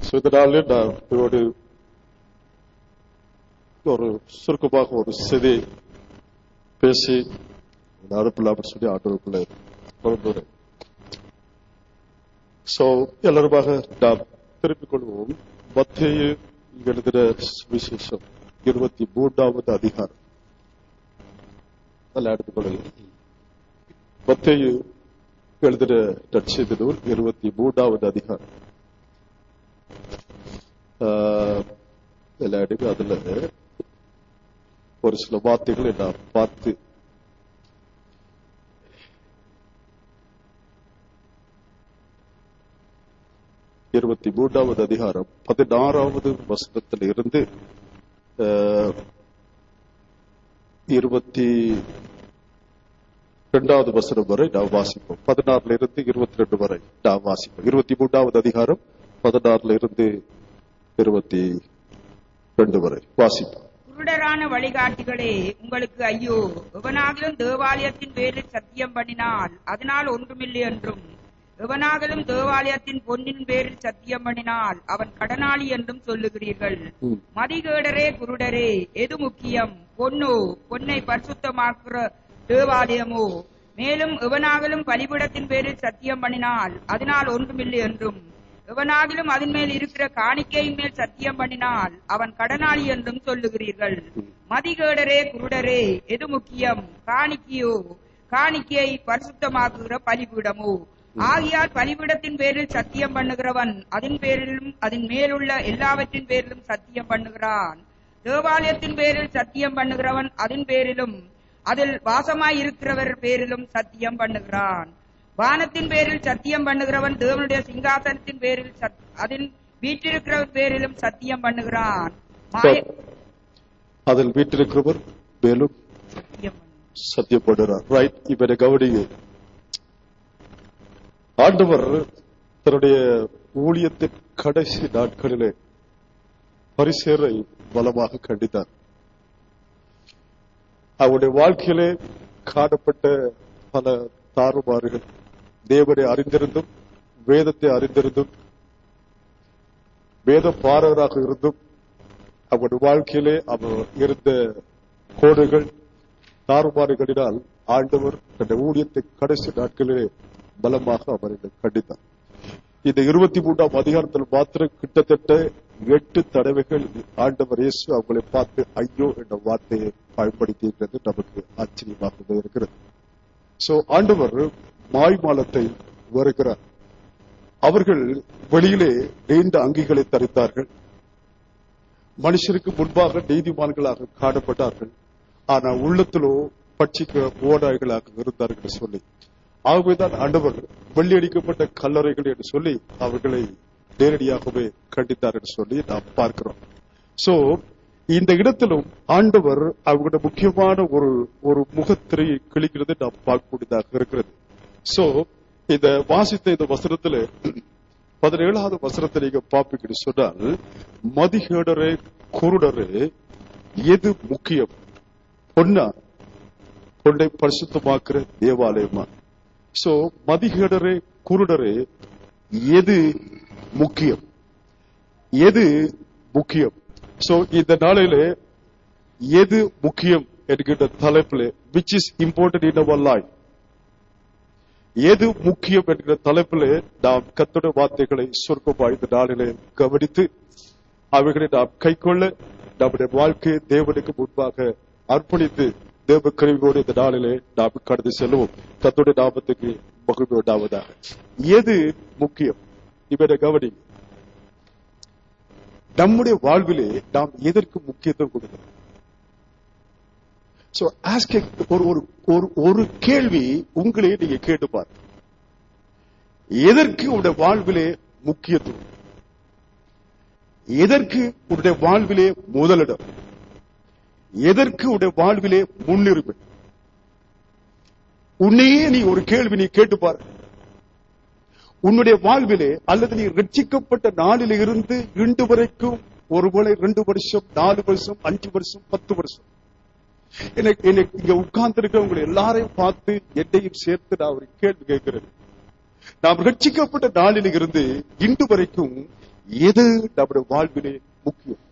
So, இதனால நான் ஒரு ஒரு சுருக்கமாக ஒரு செய்தி பேசி அனுப்பலாம் அப்படின்னு சொல்லி ஆட்டோக்குள்ள கொண்டு சோ எல்லாருமாக நாம் திருப்பிக் கொள்வோம் மத்திய எழுதின விசேஷம் இருபத்தி மூன்றாவது அதிகாரம் நல்லா எடுத்துக்கொள்ளுங்க மத்திய எழுதின நட்சத்திர நூல் இருபத்தி மூன்றாவது அதிகாரம் ஆஹ், எல்லா இடங்களும் அதுல ஒரு சில வார்த்தைகளை நான் பார்த்து இருபத்தி மூன்றாவது அதிகாரம் பதினாறாவது வசனத்தில் இருந்து ஆஹ், இருபத்தி இரண்டாவது வசனம் வரை நாம் வாசிப்போம் பதினாறுல இருந்து இருபத்தி ரெண்டு வரை நாம் வாசிப்போம் இருபத்தி மூன்றாவது அதிகாரம் பதினாறுல இருந்து இருபத்தி ரெண்டு வரை வாசிப்போம் குருடரான வழிகாட்டிகளே உங்களுக்கு ஐயோ எவனாகிலும் தேவாலயத்தின் பேரில் சத்தியம் பண்ணினால் அதனால் ஒன்றுமில்லை என்றும் எவனாகிலும் தேவாலயத்தின் பொன்னின் பேரில் சத்தியம் பண்ணினால் அவன் கடனாளி என்றும் சொல்லுகிறீர்கள் ம். மதிகேடரே குருடரே எது முக்கியம் பொன்னோ பொன்னை பரிசுத்தமாக்குற தேவாலயமோ மேலும் எவனாகிலும் பலிபீடத்தின் பேரில் சத்தியம் பண்ணினால் அதனால் ஒன்றுமில்லை என்றும் எவனாகிலும் அதன் மேல் இருக்கிற காணிக்கையின் மேல் சத்தியம் பண்ணினால் அவன் கடனாளி என்றும் சொல்லுகிறீர்கள் மதிகேடரே குருடரே எது முக்கியம் காணிக்கையோ காணிக்கையை பரிசுத்தமாக்குகிற பலிபீடமோ ஆகியால் பலிபீடத்தின் பேரில் சத்தியம் பண்ணுகிறவன் அதன் பேரிலும் அதன் மேலுள்ள எல்லாவற்றின் பேரிலும் சத்தியம் பண்ணுகிறான் தேவாலயத்தின் பேரில் சத்தியம் பண்ணுகிறவன் அதன் பேரிலும் அதில் வாசமாய் இருக்கிறவர் பேரிலும் சத்தியம் பண்ணுகிறான் வானத்தின் பேரில் சத்தியம் பண்ணுகிறவன் தேவனுடைய சிங்காசனத்தின் பேரில் சத்- அதில் வீற்றிருக்கிறவர் பேரிலும் சத்தியம் பண்ணுகிறான் மாய- அதில் வீட்டிருக்கிறவர் மேலும் சத்தியம் பண்ணு- சத்தியப்படுறார் ரைட் இவரை கவனிங்க ஆண்டவர் தன்னுடைய ஊழியத்தின் கடைசி நாட்களிலே பரிசேரை பலமாக கண்டித்தார் அவருடைய வாழ்க்கையிலே காணப்பட்ட பல தாறுமாறுகள் தேவனை அறிந்திருந்தும் வேதத்தை அறிந்திருந்தும் வேத பாரகராக இருந்தும் அவருடைய வாழ்க்கையிலே அவர் இருந்த கோடுகள் தாறுமாறுகளினால் ஆண்டவர் தன்னுடைய ஊழியத்தை கடைசி நாட்களிலே பலமாக அவரை கண்டித்தார் இந்த இருபத்தி மூன்றாம் அதிகாரத்தில் மாத்திரம் கிட்டத்தட்ட எட்டு தடவைகள் ஆண்டவர் இயேசு அவங்களை பார்த்து ஐயோ என்ற வார்த்தையை பயன்படுத்தியிருக்கிறது நமக்கு ஆச்சரியமாகவே இருக்கிறது சோ ஆண்டவர் மாய்மாலத்தை வருகிறார் அவர்கள் வெளியிலே நீண்ட அங்கிகளை தரித்தார்கள் மனுஷருக்கு முன்பாக நீதிமான்களாக காணப்பட்டார்கள் ஆனா உள்ளத்திலோ பட்சிக்க ஓடாய்களாக இருந்தார்கள் சொல்லி ஆகவேதான் ஆண்டவர் வெள்ளியடிக்கப்பட்ட கல்லறைகள் என்று சொல்லி அவர்களை நேரடியாகவே கண்டித்தார் என்று சொல்லி நாம் பார்க்கிறோம் சோ இந்த இடத்திலும் ஆண்டவர் அவர்களுடைய முக்கியமான ஒரு ஒரு முகத்திரையை கிழிக்கிறது நாம் பார்க்கக்கூடியதாக இருக்கிறது சோ இந்த வாசித்த இந்த வசனத்துல பதினேழாவது வசனத்தை நீங்க பார்ப்பீங்கன்னு சொன்னால் மதிகேடரே குருடரே எது முக்கியம் பொன்னா பொன்னை பரிசுத்தமாக்குற தேவாலயமா சோ மதிகேடரே குருடரே எது முக்கியம் எது முக்கியம் சோ இந்த நாளிலே எது முக்கியம் என்கின்ற தலைப்பில் which is important in our life எது முக்கியம் என்கிற தலைப்பிலே நாம் கத்தோட வார்த்தைகளை சுருக்கமா இந்த நாளிலே கவனித்து அவைகளை நாம் கைக்கொள்ள நம்முடைய வாழ்க்கையை தேவனுக்கு முன்பாக அர்ப்பணித்து தேவ கருவியோடு இந்த நாளிலே நாம் கடந்து செல்வோம் கத்தோட நாமத்துக்கு மகிழ்வு உண்டாவதாக எது முக்கியம் இவரை கவனி நம்முடைய வாழ்விலே நாம் எதற்கு முக்கியத்துவம் கொடுக்கிறோம் சோ ஆஸ்க் ஒரு ஒரு ஒரு ஒரு கேள்வி உங்களே நீங்க கேட்டு பாருங்க எதற்கு உடைய வாழ்விலே முக்கியத்துவம் எதற்கு உடைய வாழ்விலே முதலிடம் எதற்கு உடைய வாழ்விலே முன்னுரிமை உன்னையே நீ ஒரு கேள்வி நீ கேட்டு பாரு உன்னுடைய வாழ்விலே அல்லது நீ ரட்சிக்கப்பட்ட நாளில் இருந்து இன்று வரைக்கும் ஒருவேளை ரெண்டு வருஷம் நாலு வருஷம் அஞ்சு வருஷம் பத்து வருஷம் எனக்கு எனக்கு இங்க உட்கார்ந்து உங்களை எல்லாரையும் பார்த்து என்னையும் சேர்த்து நான் ஒரு கேள்வி கேட்கிறேன் நாம் ரட்சிக்கப்பட்ட நாளில் இருந்து இன்று வரைக்கும் எது நம்முடைய வாழ்விலே முக்கியம்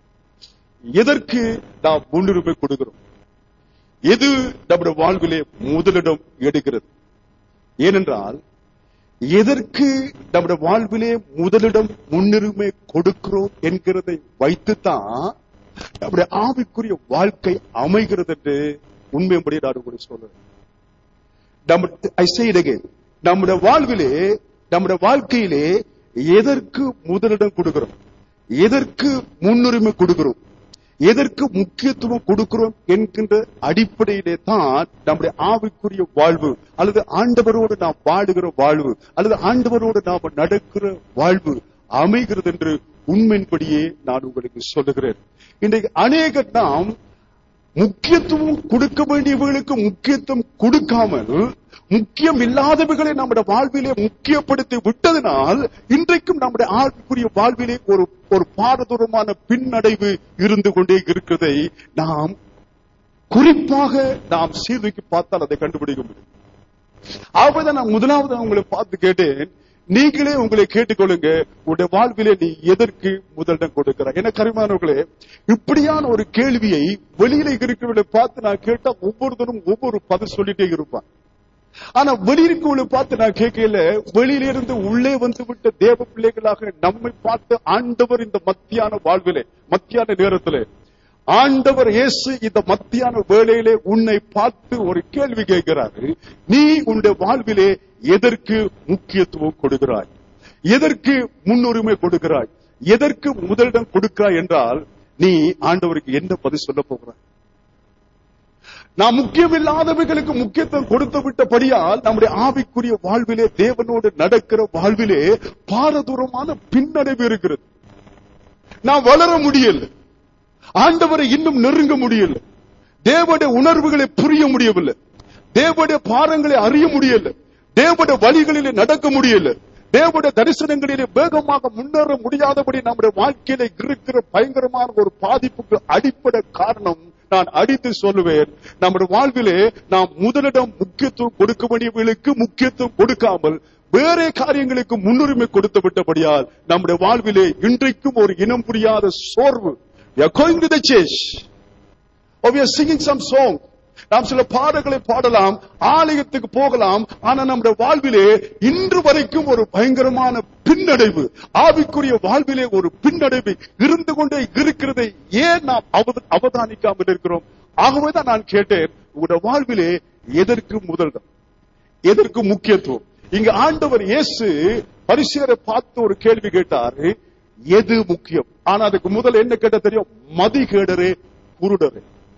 எதற்கு நாம் முன்னுரிமை கொடுக்கிறோம் எது நம்முடைய வாழ்விலே முதலிடம் எடுக்கிறது ஏனென்றால் எதற்கு நம்முடைய வாழ்விலே முதலிடம் முன்னுரிமை கொடுக்கிறோம் என்கிறதை வைத்துத்தான் நம்முடைய ஆவிக்குரிய வாழ்க்கை அமைகிறது என்று உண்மையும்படி நான் உங்களுக்கு சொல்றேன் நம்ம ஐ say it again. நம்முடைய வாழ்விலே நம்முடைய வாழ்க்கையிலே எதற்கு முதலிடம் கொடுக்கிறோம் எதற்கு முன்னுரிமை கொடுக்கிறோம் எதற்கு முக்கியத்துவம் கொடுக்கிறோம் என்கின்ற அடிப்படையிலே தான் நம்முடைய ஆவிக்குரிய வாழ்வு அல்லது ஆண்டவரோடு நாம் வாழுகிற வாழ்வு அல்லது ஆண்டவரோடு நாம் நடக்கிற வாழ்வு அமைகிறது என்று உண்மையின்படியே நான் உங்களுக்கு சொல்லுகிறேன் இன்றைக்கு அநேகர் நாம் முக்கியத்துவம் கொடுக்க வேண்டியவர்களுக்கு முக்கியத்துவம் கொடுக்காமல் முக்கியம் இல்லாதவர்களை நம்முடைய வாழ்விலே முக்கியப்படுத்தி விட்டதனால் இன்றைக்கும் நம்முடைய ஆவிக்குரிய வாழ்விலே ஒரு ஒரு பாரதூரமான பின்னடைவு இருந்து கொண்டே இருக்கிறதை நாம் குறிப்பாக நாம் சீர்தூக்கி பார்த்தால் அதை கண்டுபிடிக்க முடியும் ஆகவே நான் முதலாவது உங்களை பார்த்து கேட்டேன் நீங்களே உங்களை கேட்டுக்கொள்ளுங்க உங்களுடைய வாழ்விலே நீ எதற்கு முதலிடம் கொடுக்கிறாய் என கரிமானவர்களே இப்படியான ஒரு கேள்வியை வெளியில இருக்கிறவர்களை பார்த்து நான் கேட்டா ஒவ்வொருத்தரும் ஒவ்வொரு பதில் சொல்லிட்டே இருப்பான் ஆனா வெளியிருக்கவங்களை பார்த்து நான் கேட்கல வெளியில இருந்து உள்ளே வந்து விட்ட தேவ பிள்ளைகளாக நம்மை பார்த்து ஆண்டவர் இந்த மத்தியான வாழ்விலே மத்தியான நேரத்திலே ஆண்டவர் இயேசு இந்த மத்தியான வேளையிலே உன்னை பார்த்து ஒரு கேள்வி கேட்கிறாரு நீ உன்னுடைய வாழ்விலே எதற்கு முக்கியத்துவம் கொடுக்கிறாய் எதற்கு முன்னுரிமை கொடுக்கிறாய் எதற்கு முதலிடம் கொடுக்கிறாய் என்றால் நீ ஆண்டவருக்கு என்ன பதில் சொல்ல போகிறாய் நாம் முக்கியமில்லாதவைகளுக்கு முக்கியத்துவம் கொடுத்து விட்டபடியால் நம்முடைய ஆவிக்குரிய வாழ்விலே தேவனோடு நடக்கிற வாழ்விலே பாரதூரமான பின்னடைவு இருக்கிறது நாம் வளர முடியல ஆண்டவரை இன்னும் நெருங்க முடியல தேவனுடைய உணர்வுகளை புரிய முடியவில்லை தேவனுடைய பாரங்களை அறிய முடியல தேவனுடைய வழிகளிலே நடக்க முடியல தேவனுடைய தரிசனங்களிலே வேகமாக முன்னேற முடியாதபடி நம்முடைய வாழ்க்கையில இருக்கிற பயங்கரமான ஒரு பாதிப்புக்கு அடிப்படை காரணம் நான் அடித்து சொல்லுவேன் நம்முடைய வாழ்விலே நாம் முதலிடம் முக்கியத்துவம் கொடுக்க வேண்டியவர்களுக்கு முக்கியத்துவம் கொடுக்காமல் வேற காரியங்களுக்கு முன்னுரிமை கொடுத்து விட்டபடியால் நம்முடைய வாழ்விலே இன்றைக்கும் ஒரு இனம் புரியாத சோர்வு We are going to the church. Or we are singing some song. நாம் சில பாடல்களை பாடலாம் ஆலயத்துக்கு போகலாம் ஆனா நம்முடைய வாழ்விலே இன்று வரைக்கும் ஒரு பயங்கரமான பின்னடைவு ஆவிக்குரிய வாழ்விலே ஒரு பின்னடைவு இருந்து கொண்டே இருக்கிறதை ஏன் நாம் அவத- அவதானிக்காமல் இருக்கிறோம் ஆகவேதான் நான் கேட்டேன் உங்களுடைய வாழ்விலே எதற்கு முதலிடம் எதற்கு முக்கியத்துவம் இங்க ஆண்டவர் இயேசு பரிசுரை பார்த்து ஒரு கேள்வி கேட்டாரு எது முக்கியம் ஆனா அதுக்கு முதல்ல என்ன கேட்ட தெரியும் மதிகேடரே குருடரே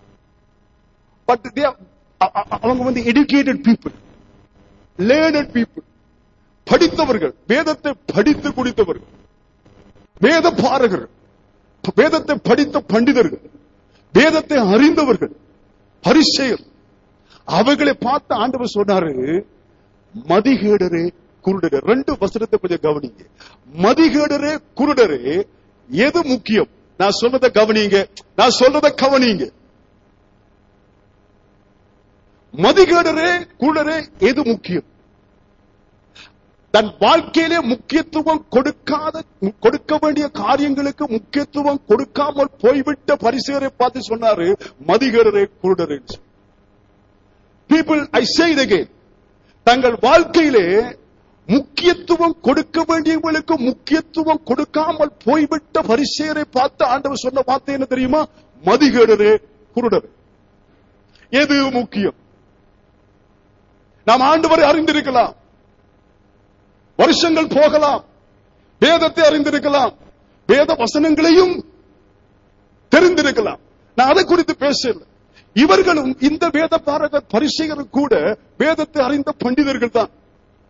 பட் அவங்க வந்து educated people learned people படித்தவர்கள் வேதத்தை படித்து குடித்தவர்கள் வேத பாரகர் வேதத்தை படித்த பண்டிதர்கள் வேதத்தை அறிந்தவர்கள் பரிசெயர் அவர்களை பார்த்து ஆண்டவர் சொன்னாரு மதிகேடரே குருடரே ரெண்டு வசனத்தை கொஞ்சம் கவனிங்க மதிகேடரே குருடரே எது முக்கியம் நான் சொன்னதை கவனிங்க நான் சொல்றதை கவனிங்க மதிகேடரே குருடரே எது முக்கியம் தன் வாழ்க்கையிலே முக்கியத்துவம் கொடுக்காத கொடுக்க வேண்டிய காரியங்களுக்கு முக்கியத்துவம் கொடுக்காமல் போய்விட்ட பரிசுரை பார்த்து சொன்னாரு மதிகேடரே குருடரே people I say it again தங்கள் வாழ்க்கையிலே முக்கியத்துவம் கொடுக்க வேண்டியவர்களுக்கு முக்கியத்துவம் கொடுக்காமல் போய்விட்ட பரிசேரை பார்த்து ஆண்டவர் சொன்ன வார்த்தை என்ன தெரியுமா மதிகேடரே குருடரே எது முக்கியம் நாம் ஆண்டவரை அறிந்திருக்கலாம் வருஷங்கள் போகலாம் வேதத்தை அறிந்திருக்கலாம் வேத வசனங்களையும் தெரிந்திருக்கலாம் நான் அதை குறித்து பேசல இவர்களும் இந்த வேத பாரகர் பரிசெயரும் கூட வேதத்தை அறிந்த பண்டிதர்கள் தான்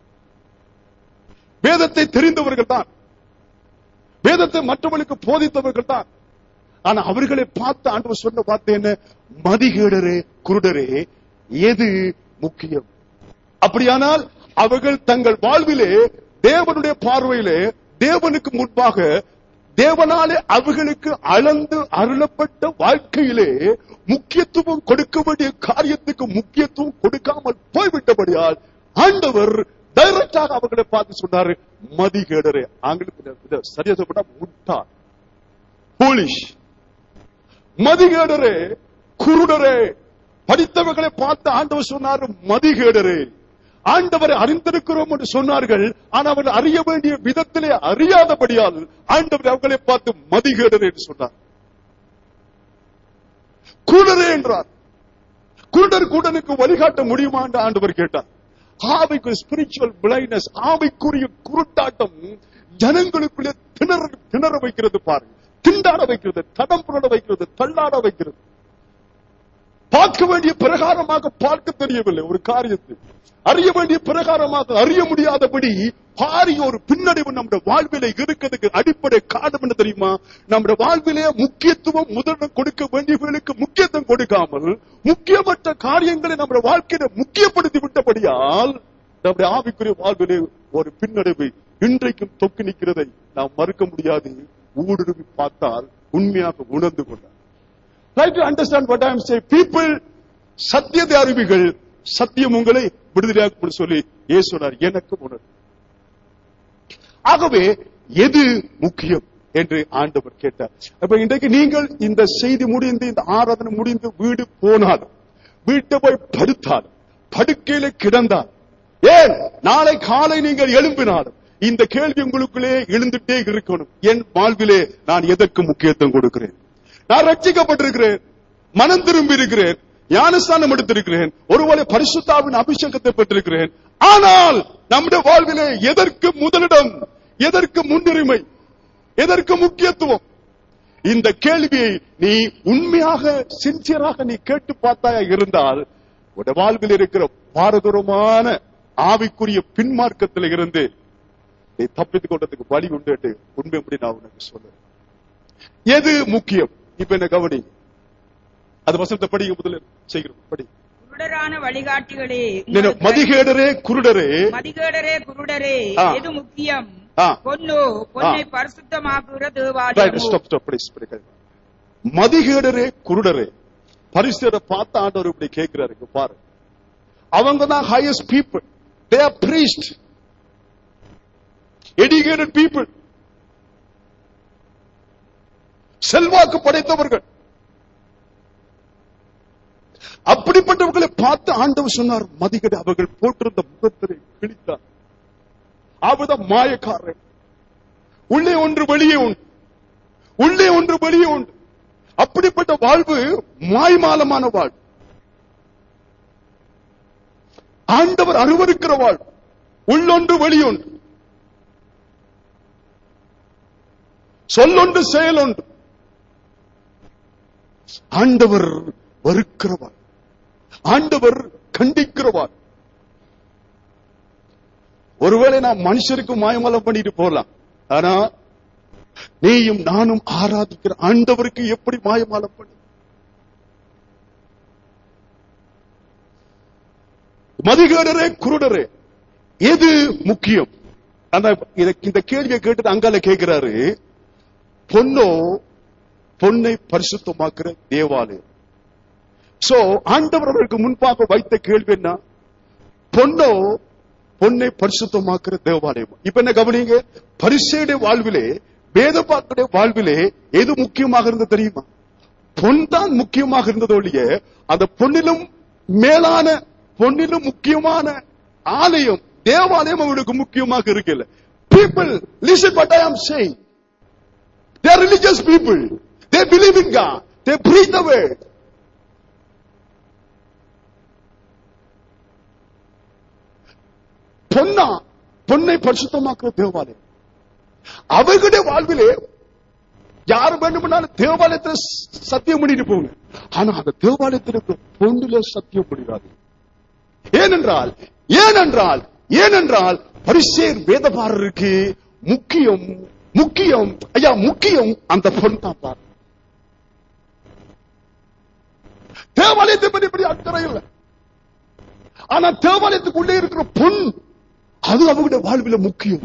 வேதத்தை தெரிந்தவர்கள் தான் வேதத்தை மற்றவர்களுக்கு போதித்தவர்கள் தான் ஆனா அவர்களை பார்த்து ஆண்டவர் சொன்ன வார்த்தை என்ன மதிகேடரே குருடரே எது முக்கியம் அப்படியானால் அவர்கள் தங்கள் வாழ்விலே தேவனுடைய பார்வையிலே தேவனுக்கு முன்பாக தேவனாலே அவர்களுக்கு அளந்து அருளப்பட்ட வாழ்க்கையிலே முக்கியத்துவம் கொடுக்க வேண்டிய காரியத்துக்கு முக்கியத்துவம் கொடுக்காமல் போய்விட்டபடியால் ஆண்டவர் டைரக்டாக அவர்களை பார்த்து சொன்னாரு மதிகேடரே ஆங்கிலத்தில் சரியா சொல்லப்பட்டா முட்டா போலிஷ் மதிகேடரே குருடரே படித்தவர்களை பார்த்து ஆண்டவர் சொன்னாரு மதிகேடரே ஆண்டவரை அறிந்திருக்கிறோம் என்று சொன்னார்கள் ஆனால் அவர்கள் அறிய வேண்டிய விதத்திலே அறியாதபடியால் ஆண்டவர் அவர்களை பார்த்து மதிகேடரே என்று சொன்னார் குருடரே என்றார் குருடர் குருடனுக்கு வழிகாட்ட முடியுமா என்று ஆண்டவர் கேட்டார் ஆவிக்கு ஸ்பிரிச்சுவல் பிளைனஸ் ஆவிக்குரிய குருட்டாட்டம் ஜனங்களுக்குள்ளே திணற திணற வைக்கிறது பாருங்க திண்டாட வைக்கிறது தடம் புரட வைக்கிறது தள்ளாட வைக்கிறது பார்க்க வேண்டிய பிரகாரமாக பார்க்க தெரியவில்லை ஒரு காரியத்தை அறிய வேண்டிய பிரகாரமாக அறிய முடியாதபடி பாரிய ஒரு பின்னடைவு நம்முடைய வாழ்விலே இருக்கிறதுக்கு அடிப்படை காரணம் என்ன தெரியுமா நம்முடைய வாழ்விலே முக்கியத்துவம் முதலிடம் கொடுக்க வேண்டியவர்களுக்கு முக்கியத்துவம் கொடுக்காமல் முக்கியமற்ற காரியங்களை நம்முடைய வாழ்க்கையில முக்கியப்படுத்தி விட்டபடியால் நம்முடைய ஆவிக்குரிய வாழ்விலே ஒரு பின்னடைவு இன்றைக்கும் தொக்கு நிற்கிறதை நாம் மறுக்க முடியாது ஊடுருவி பார்த்தால் உண்மையாக உணர்ந்து கொண்டார் try to understand what I am saying. People, சத்தியத்தை அறிவிகள் சத்தியம் உங்களை விடுதலையாக்கும் சொல்லி இயேசுனார் எனக்கு உணர் ஆகவே எது முக்கியம் என்று ஆண்டவர் கேட்டார் அப்ப இன்றைக்கு நீங்கள் இந்த செய்தி முடிந்து இந்த ஆராதனை முடிந்து வீடு போனாலும் வீட்டை போய் படுத்தாலும் படுக்கையில கிடந்தால் ஏன் நாளை காலை நீங்கள் எழும்பினாலும் இந்த கேள்வி உங்களுக்குள்ளே எழுந்துட்டே இருக்கணும் என் வாழ்விலே நான் எதற்கு முக்கியத்துவம் கொடுக்கிறேன் நான் ரட்சிக்கப்பட்டிருக்கிறேன் மனம் திரும்பி இருக்கிறேன் ஞானஸ்தானம் எடுத்திருக்கிறேன் ஒருவேளை பரிசுத்தாவின் அபிஷேகத்தை பெற்றிருக்கிறேன் ஆனால் நம்முடைய வாழ்விலே எதற்கு முதலிடம் எதற்கு முன்னுரிமை எதற்கு முக்கியத்துவம் இந்த கேள்வியை நீ உண்மையாக சின்சியராக நீ கேட்டு பார்த்தாயா இருந்தால் உடைய வாழ்வில் இருக்கிற பாரதூரமான ஆவிக்குரிய பின்மார்க்கத்தில் இருந்து நீ தப்பித்துக் கொண்டதுக்கு வழி உண்டு என்று உண்மை முடி நான் உனக்கு சொல்லுறேன் எது முக்கியம் இப்ப என்ன கவனி அது வசனத்தை படிக்க முதல்ல செய்கிறோம் படி குருடரான வழிகாட்டிகளே நீனு உங்களுக்கு மதிகேடரே குருடரே மதிகேடரே குருடரே ஆ. எது முக்கியம் ஆ. பொன்னு பொன்னை ஆ. பரிசுத்தமாக்குகிற Right, தேவாலயமோ stop, stop, please, please, please. மதிகேடரே குருடரே பரிசுரை பார்த்த ஆண்டவர் இப்படி கேட்கிறாரு இங்க பாரு அவங்க தான் highest people they are priest educated people செல்வாக்கு படைத்தவர்கள் அப்படிப்பட்டவர்களை பார்த்து ஆண்டவர் சொன்னார் மதிகட அவர்கள் போட்டிருந்த முகத்திரை கிழித்தார் அவர்தான் மாயக்காரன் உள்ளே ஒன்று வெளியே ஒன்று உள்ளே ஒன்று வெளியே உண்டு அப்படிப்பட்ட வாழ்வு மாய்மாலமான வாழ்வு ஆண்டவர் அருவருக்கிற வாழ்வு உள்ளொன்று வெளியொன்று சொல்லொன்று செயலொன்று ஆண்டவர் வெறுக்கிறவாள் ஆண்டவர் கண்டிக்கிறவாள் ஒருவேளை நான் மனுஷருக்கு மாயமலம் பண்ணிட்டு போகலாம் ஆனா நீயும் நானும் ஆராதிக்கிற ஆண்டவருக்கு எப்படி மாயமாலம் பண்ணி மதிகேடரே குருடரே எது முக்கியம் ஆனா இத- இந்த கேள்வியை கேட்டு அங்கால கேட்கிறாரு பொன்னோ பொன்னை பரிசுத்தமாக்குற தேவாலயம் சோ ஆண்டவர் அவருக்கு முன்பாக வைத்த கேள்வி என்ன பொன்னோ பொன்னை பரிசுத்தமாக்குற தேவாலயம் இப்ப என்ன கவனிங்க பரிசேடைய வாழ்விலே வேதபாக்குடைய வாழ்விலே எது முக்கியமாக இருந்தது தெரியுமா பொன் தான் முக்கியமாக இருந்தது ஒழிய அந்த பொன்னிலும் மேலான பொன்னிலும் முக்கியமான ஆலயம் தேவாலயம் அவனுக்கு முக்கியமாக இருக்கல people listen what I am saying they are religious people they believe in God they preach the word பொன்னா பொன்னை பரிசுத்தமாக்குற தேவாலயம் அவர்களுடைய வாழ்விலே யார் வேண்டுமானாலும் தேவாலயத்தில் ச- சத்தியம் பண்ணிட்டு போங்க ஆனா அந்த தேவாலயத்தில் இருக்கிற பொண்ணுல சத்தியம் முடியாது ஏனென்றால் ஏனென்றால் ஏனென்றால் பரிசேர் வேதபாரருக்கு முக்கியம் முக்கியம் ஐயா முக்கியம் அந்த பொன் தான் பாரு தேவாலயத்தை பற்றி இப்படி அக்கறை இல்லை ஆனா தேவாலயத்துக்குள்ளே இருக்கிற பொன் அது அவங்களுடைய வாழ்வில முக்கியம்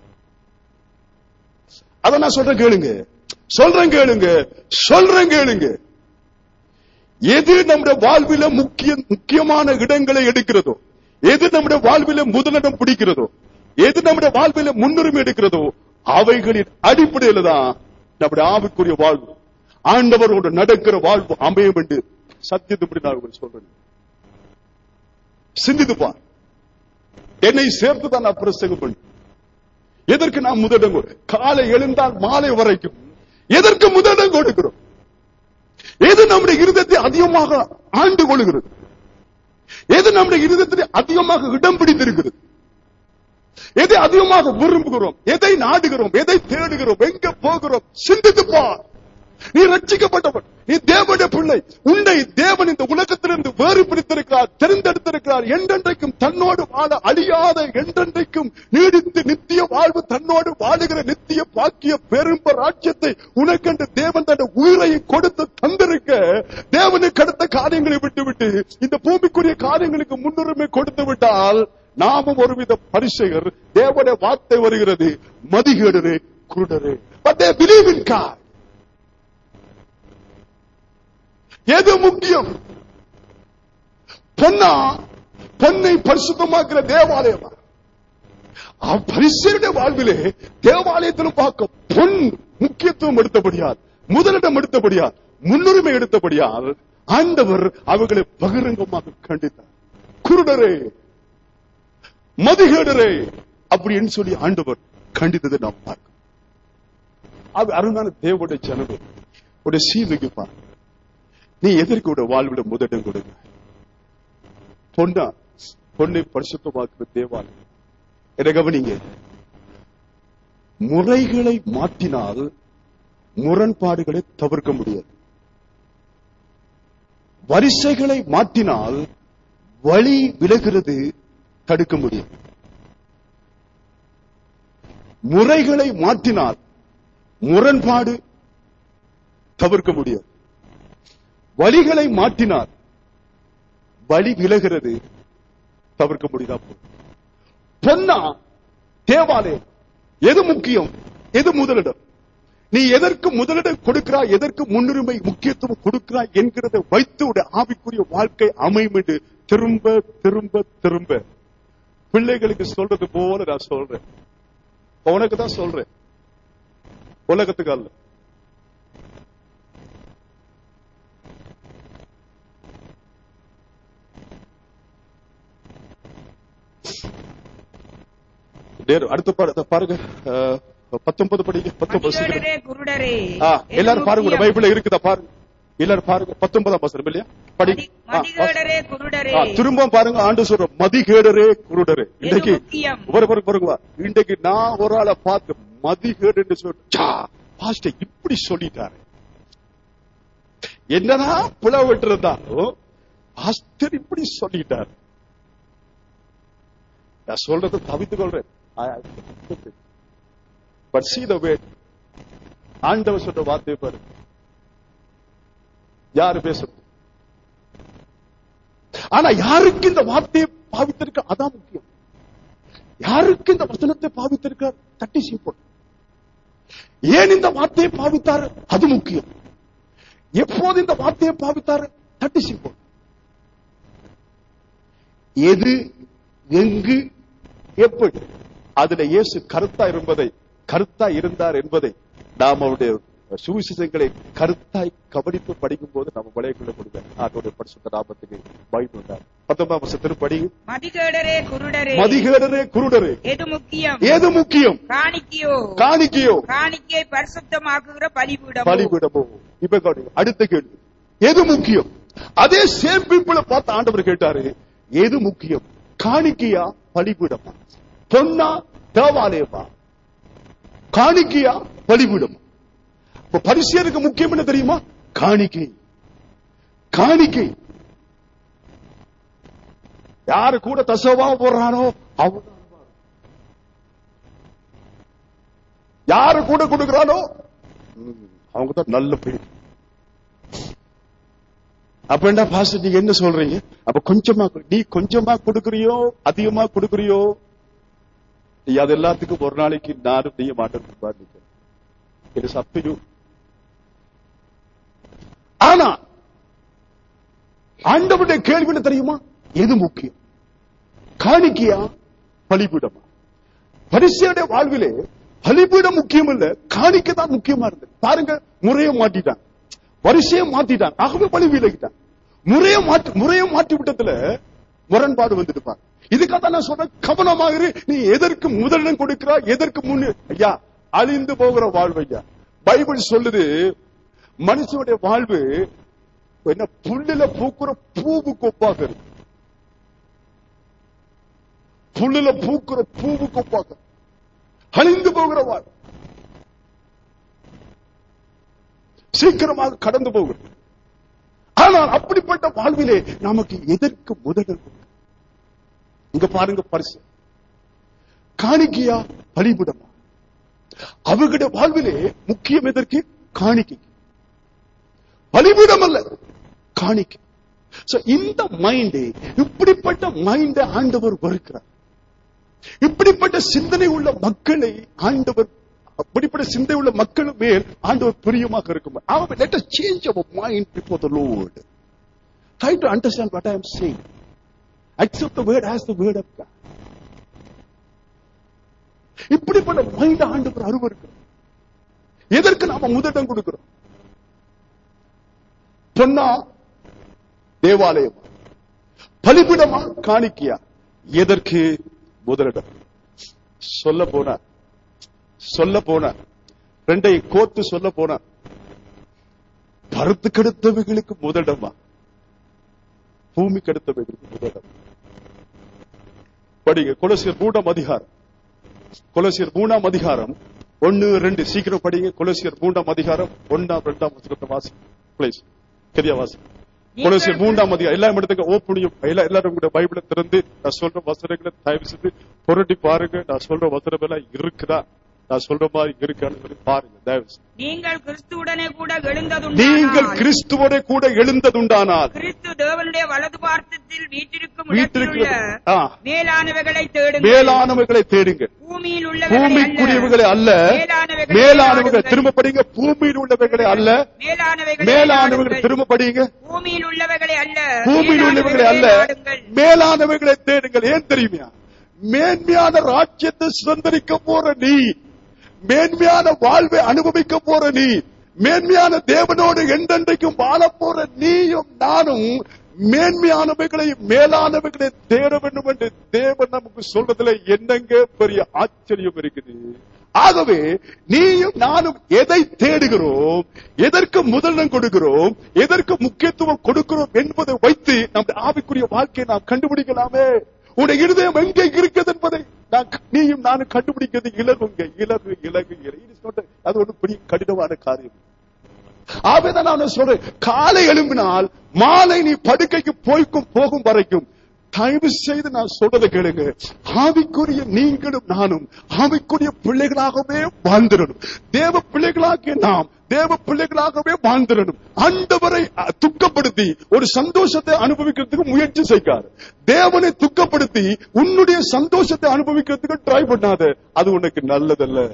அத நான் சொல்றேன் கேளுங்க சொல்றேன் கேளுங்க சொல்றேன் கேளுங்க எது நம்முடைய வாழ்வில முக்கிய முக்கியமான இடங்களை எடுக்கிறதோ எது நம்முடைய வாழ்வில முதலிடம் பிடிக்கிறதோ எது நம்முடைய வாழ்வில முன்னுரிமை எடுக்கிறதோ அவைகளின் அடிப்படையில தான் நம்முடைய ஆவிக்குரிய வாழ்வு ஆண்டவரோடு நடக்கிற வாழ்வு அமையும் என்று சத்தியத்துப்படி நான் உங்களுக்கு சொல்றேன் சிந்தித்து பார் என்னை சேர்த்து தான் நான் பிரசங்கம் பண்ணேன் எதற்கு நாம் முதலிடம் கொடு- காலை எழுந்தால் மாலை வரைக்கும் எதற்கு முதலிடம் கொடுக்கிறோம் எது நம்முடைய இருதயத்தை அதிகமாக ஆண்டு கொள்கிறது எது நம்முடைய இருதயத்தை அதிகமாக இடம் பிடித்திருக்கிறது எதை அதிகமாக விரும்புகிறோம் எதை நாடுகிறோம் எதை தேடுகிறோம் எங்க போகிறோம் சிந்தித்து பார் நீ ரட்சிக்கப்பட்டவன் நீ தேவனுடைய பிள்ளை உன்னை தேவன் இந்த உலகத்திலிருந்து வேறு பிரித்திருக்கிறார் தெரிந்தெடுத்திருக்கிறார் என்றென்றைக்கும் தன்னோடு வாழ அழியாத என்றென்றைக்கும் நீடித்து நித்திய வாழ்வு தன்னோடு வாழுகிற நித்திய பாக்கிய பெரும்ப ராஜ்யத்தை உனக்கென்று தேவன் தன் உயிரை கொடுத்து தந்திருக்க தேவனுக்கு அடுத்த காரியங்களை விட்டுவிட்டு இந்த பூமிக்குரிய காரியங்களுக்கு முன்னுரிமை கொடுத்து விட்டால் நாமும் ஒருவித பரிசெயர் தேவனுடைய வார்த்தை வருகிறது மதிகேடரே குருடரே but they believe in God எது முக்கியம் பொன்னா பொன்னை பரிசுத்தமாக்குற தேவாலயமா பரிசுடைய வாழ்விலே தேவாலயத்திலும் பார்க்க பொன் முக்கியத்துவம் எடுத்தபடியால் முதலிடம் எடுத்தபடியால் முன்னுரிமை எடுத்தபடியால் ஆண்டவர் அவர்களை பகிரங்கமாக கண்டித்தார் குருடரே மதிகேடரே அப்படின்னு சொல்லி ஆண்டவர் கண்டித்ததை நாம் பார்க்கிறோம் அது அருமையான தேவனுடைய ஜனமே ஒரு சீர்மிகு பார் நீ எதற்கு ஒரு வாழ்விட முதலிடம் கொடுங்க பொன்னா பொன்னை பரிசுத்தமாக்குற தேவாலயம் என கவனிங்க முறைகளை மாற்றினால் முரண்பாடுகளை தவிர்க்க முடியாது வரிசைகளை மாற்றினால் வழி விலகிறது தடுக்க முடியும் முறைகளை மாற்றினால் முரண்பாடு தவிர்க்க முடியாது வழிகளை மாற்றினால் வழி விலகிறது தவிர்க்க முடியுதா போதும். பொன்னா தேவாலயம் எது முக்கியம் எது முதலிடம் நீ எதற்கு முதலிடம் கொடுக்கிறாய் எதற்கு முன்னுரிமை முக்கியத்துவம் கொடுக்கிறாய் என்கிறதை வைத்து உடைய ஆவிக்குரிய வாழ்க்கை அமையும் என்று திரும்ப திரும்ப திரும்ப பிள்ளைகளுக்கு சொல்றது போல நான் சொல்றேன் உனக்கு தான் சொல்றேன் உலகத்துக்கு அல்ல நேரு, அடுத்த பாரு- பாருங்க அஹ், பத்தொன்பது படிங்க பத்தொன்பது சீக்கிரம். மதிகேடரே குருடரே ஆ, எது எல்லாரும் பாருங்க முக்கியம்? பைபிள்ல இருக்குதா பாருங்க எல்லாரும் பாருங்க பத்தொன்பதாம் வசனம் இல்லையா படி மதி- ஆ, மதிகேடரே குருடரே ஆ, திரும்ப பாருங்க ஆண்டு சொல்ற மதிகேடரே குருடரே இன்னைக்கு முக்கியம்? ஒரு பாருங்க பாருங்க இன்றைக்கு நான் ஒரு ஆளை பார்த்து மதிகேடுன்னு சொல்லிட்டு பாஸ்டர் இப்படி சொல்லிட்டாரு என்னதான் பிளவிட்டு இருந்தாலும் பாஸ்டர் இப்படி சொல்லிட்டாரு நான் சொல்றதை தவித்துக் கொள்றேன் பட் see the way ஆண்டவர் சொல்ற வார்த்தையை பாரு யாரு பேசுறது ஆனா யாருக்கு இந்த வார்த்தையை பாவித்திருக்க அதான் முக்கியம் யாருக்கு இந்த வசனத்தை பாவித்திருக்கார் தட்டி சீப்போம் ஏன் இந்த வார்த்தையை பாவித்தார் அது முக்கியம் எப்போது இந்த வார்த்தையை பாவித்தார் தட்டி சீப்போம் எது எங்கு எப்படி அதுல இயேசு கருத்தா இருப்பதை கருத்தா இருந்தார் என்பதை நாம் அவருடைய சுவிசேஷங்களை கருத்தாய் கவனித்து படிக்கும் போது நம்ம விளைய கொள்ள முடியும் ஆண்டோடைய பரிசுத்த நாமத்துக்கு வாய்ப்பு உண்டார் பத்தொன்பதாம் வருஷத்திற்கு படி மதிகேடரே குருடரே மதிகேடரே குருடரே எது முக்கியம் ஏது முக்கியம் காணிக்கையோ காணிக்கையோ காணிக்கையை பரிசுத்தமாக்குகிற பலிபீடம் பலிபீடமோ இப்ப கவனிங்க. அடுத்த கேள்வி எது முக்கியம் அதே சேம் பீப்புள பார்த்து ஆண்டவர் கேட்டாரு எது முக்கியம் காணிக்கையா பலிபீடமா பொன்னா தேவாலயமா காணிக்கையா பலிபீடமா இப்ப பரிசியருக்கு முக்கியம் என்ன தெரியுமா காணிக்கை காணிக்கை யாரு கூட தசவா போடுறானோ அவன் யாரு கூட கொடுக்கிறானோ அவங்க தான் நல்ல பேர் அப்ப என்ன பாச நீங்க என்ன சொல்றீங்க அப்ப கொஞ்சமா கொடு- நீ கொஞ்சமா கொடுக்கறியோ அதிகமா கொடுக்கறியோ நீ அது எல்லாத்துக்கும் ஒரு நாளைக்கு நானும் நீய மாட்டேன் இது சப்பையும் ஆனா ஆண்டவருடைய கேள்வி என்ன தெரியுமா எது முக்கியம் காணிக்கையா பலிபீடமா பரிசையுடைய வாழ்விலே பலிபீடம் முக்கியம் இல்ல காணிக்கை தான் முக்கியமா இருந்தது பாருங்க முறையை மாட்டிட்டான் வரிசையை மாத்திட்டான் ஆகவே பலி விலகிட்டான் முறையை மாற்றி முறையை மாற்றி விட்டதுல முரண்பாடு வந்துட்டு பாரு இதுக்காக தான் நான் சொல்றேன் கவனமாக இரு. நீ எதற்கு முதலிடம் கொடுக்கிறா எதற்கு முன்னு ஐயா அழிந்து போகிற வாழ்வு ஐயா பைபிள் சொல்லுது மனுஷனுடைய வாழ்வு என்ன புல்லுல பூக்குற பூவுக்கு ஒப்பாக இருக்கு புல்லுல பூக்குற பூவுக்கு ஒப்பாக இருக்கு. அழிந்து போகிற வாழ்வு சீக்கிரமாக கடந்து போகிறது ஆனால் அப்படிப்பட்ட வாழ்விலே நமக்கு எதற்கு முதலிடம் கொடுக்க? இங்க பாருங்க பரிசு காணிக்கையா பலிபுடமா அவர்களுடைய வாழ்விலே முக்கியம் எதற்கு காணிக்கை பலிபீடம் அல்ல காணிக்கை So, இந்த மைண்ட் இப்படிப்பட்ட மைண்ட ஆண்டவர் வெறுக்கிறார் இப்படிப்பட்ட சிந்தனை உள்ள மக்களை ஆண்டவர் அப்படிப்பட்ட சிந்தை உள்ள மக்களும் மேல் ஆண்டவர் பிரியமாக இருக்கும் அவர் let us change our mind before the Lord try to understand what I am saying accept the word as the word of God இப்படிப்பட்ட மைண்ட் ஆண்டவர் அருவருக்கிறார் எதற்கு நாம முதலிடம் கொடுக்கிறோம் பொன்னா தேவாலயம் பலிபிடமா காணிக்கையா எதற்கு முதலிடம் சொல்ல போனா சொல்ல போனா ரெண்டை கோர்த்து சொல்ல போனா பருத்து கெடுத்தவைகளுக்கு முதலிடமா பூமி கெடுத்தவைகளுக்கு முதலிடம் படிங்க கொலசியர் மூணாம் அதிகாரம் கொலசியர் மூணாம் அதிகாரம் ஒன்னு ரெண்டு சீக்கிரம் படிங்க கொலசியர் மூன்றாம் அதிகாரம் ஒன்னாம் ரெண்டாம் வசனத்தை வாசி பிளீஸ் சரியா வாசி கொலசியர் மூன்றாம் அதிகாரம் எல்லா இடத்துக்கு ஓப்பனியும் எல்லா எல்லாரும் கூட பைபிளை திறந்து நான் சொல்ற வசனங்களை தயவு செய்து புரட்டி பாருங்க நான் சொல்ற வசனம் எல்லாம் இருக்குதா நான் சொல்ற மாதிரி இருக்கான்னு சொல்லி பாருங்க தயவு செய்து. நீங்கள் கிறிஸ்துவுடனே கூட எழுந்ததும் நீங்கள் கிறிஸ்துவோட கூட எழுந்ததுண்டானால் கிறிஸ்து தேவனுடைய வலது பார்த்தத்தில் வீட்டிற்கும் வீட்டிற்குள்ள இடத்திலுள்ள ஆ, மேலானவைகளை தேடுங்கள் மேலானவைகளை தேடுங்க பூமியில் உள்ளவைகளை பூமிக்குரியவைகளை அல்ல மேலானவைகளை மேலானவைகளை தேடுங்கள். திரும்ப படிங்க பூமியில் உள்ளவைகளை அல்ல மேலானவைகளை மேலானவைகளை தேடுங்கள். திரும்ப படிங்க பூமியில் உள்ளவைகளை அல்ல பூமியில் உள்ளவைகளை அல்ல தேடுங்கள். மேலானவைகளை தேடுங்கள் ஏன் தெரியுமா மேன்மையான ராஜ்யத்தை சுதந்திரிக்க போற நீ மேன்மையான வாழ்வை அனுபவிக்க போற நீ மேன்மையான தேவனோடு என்றென்றைக்கும் வாழ போற நீயும் நானும் மேன்மையானவைகளை மேலானவைகளை தேட வேண்டும் என்று தேவன் நமக்கு சொல்றதுல என்னங்க பெரிய ஆச்சரியம் இருக்குது ஆகவே நீயும் நானும் எதை தேடுகிறோம் எதற்கு முதலிடம் கொடுக்கிறோம் எதற்கு முக்கியத்துவம் கொடுக்கிறோம் என்பதை வைத்து நம்முடைய ஆவிக்குரிய வாழ்க்கையை நாம் கண்டுபிடிக்கலாமே உடைய இருதயம் எங்கே இருக்கிறது என்பதை நான் நீயும் நானும் கண்டுபிடிக்கிறது இலகுங்க இலகு இலகு இலகு It is not a- அது ஒரு பெரிய கடினமான காரியம் ஆகவேதான் நான் சொல்றேன் காலை எழும்பினால் மாலை நீ படுக்கைக்கு போய்க்கும் போகும் வரைக்கும் தயவு செய்து நான் சொல்றதை கேளுங்க ஆவிக்குரிய நீங்களும் நானும் ஆவிக்குரிய பிள்ளைகளாகவே வாழ்ந்திடணும் தேவ பிள்ளைகளாகிய நாம் தேவ பிள்ளைகளாகவே வாழ்ந்திடணும் ஆண்டவரை அ, துக்கப்படுத்தி ஒரு சந்தோஷத்தை அனுபவிக்கிறதுக்கு முயற்சி செய்யாரு தேவனை துக்கப்படுத்தி உன்னுடைய சந்தோஷத்தை அனுபவிக்கிறதுக்கு ட்ரை பண்ணாத அது உனக்கு நல்லதல்ல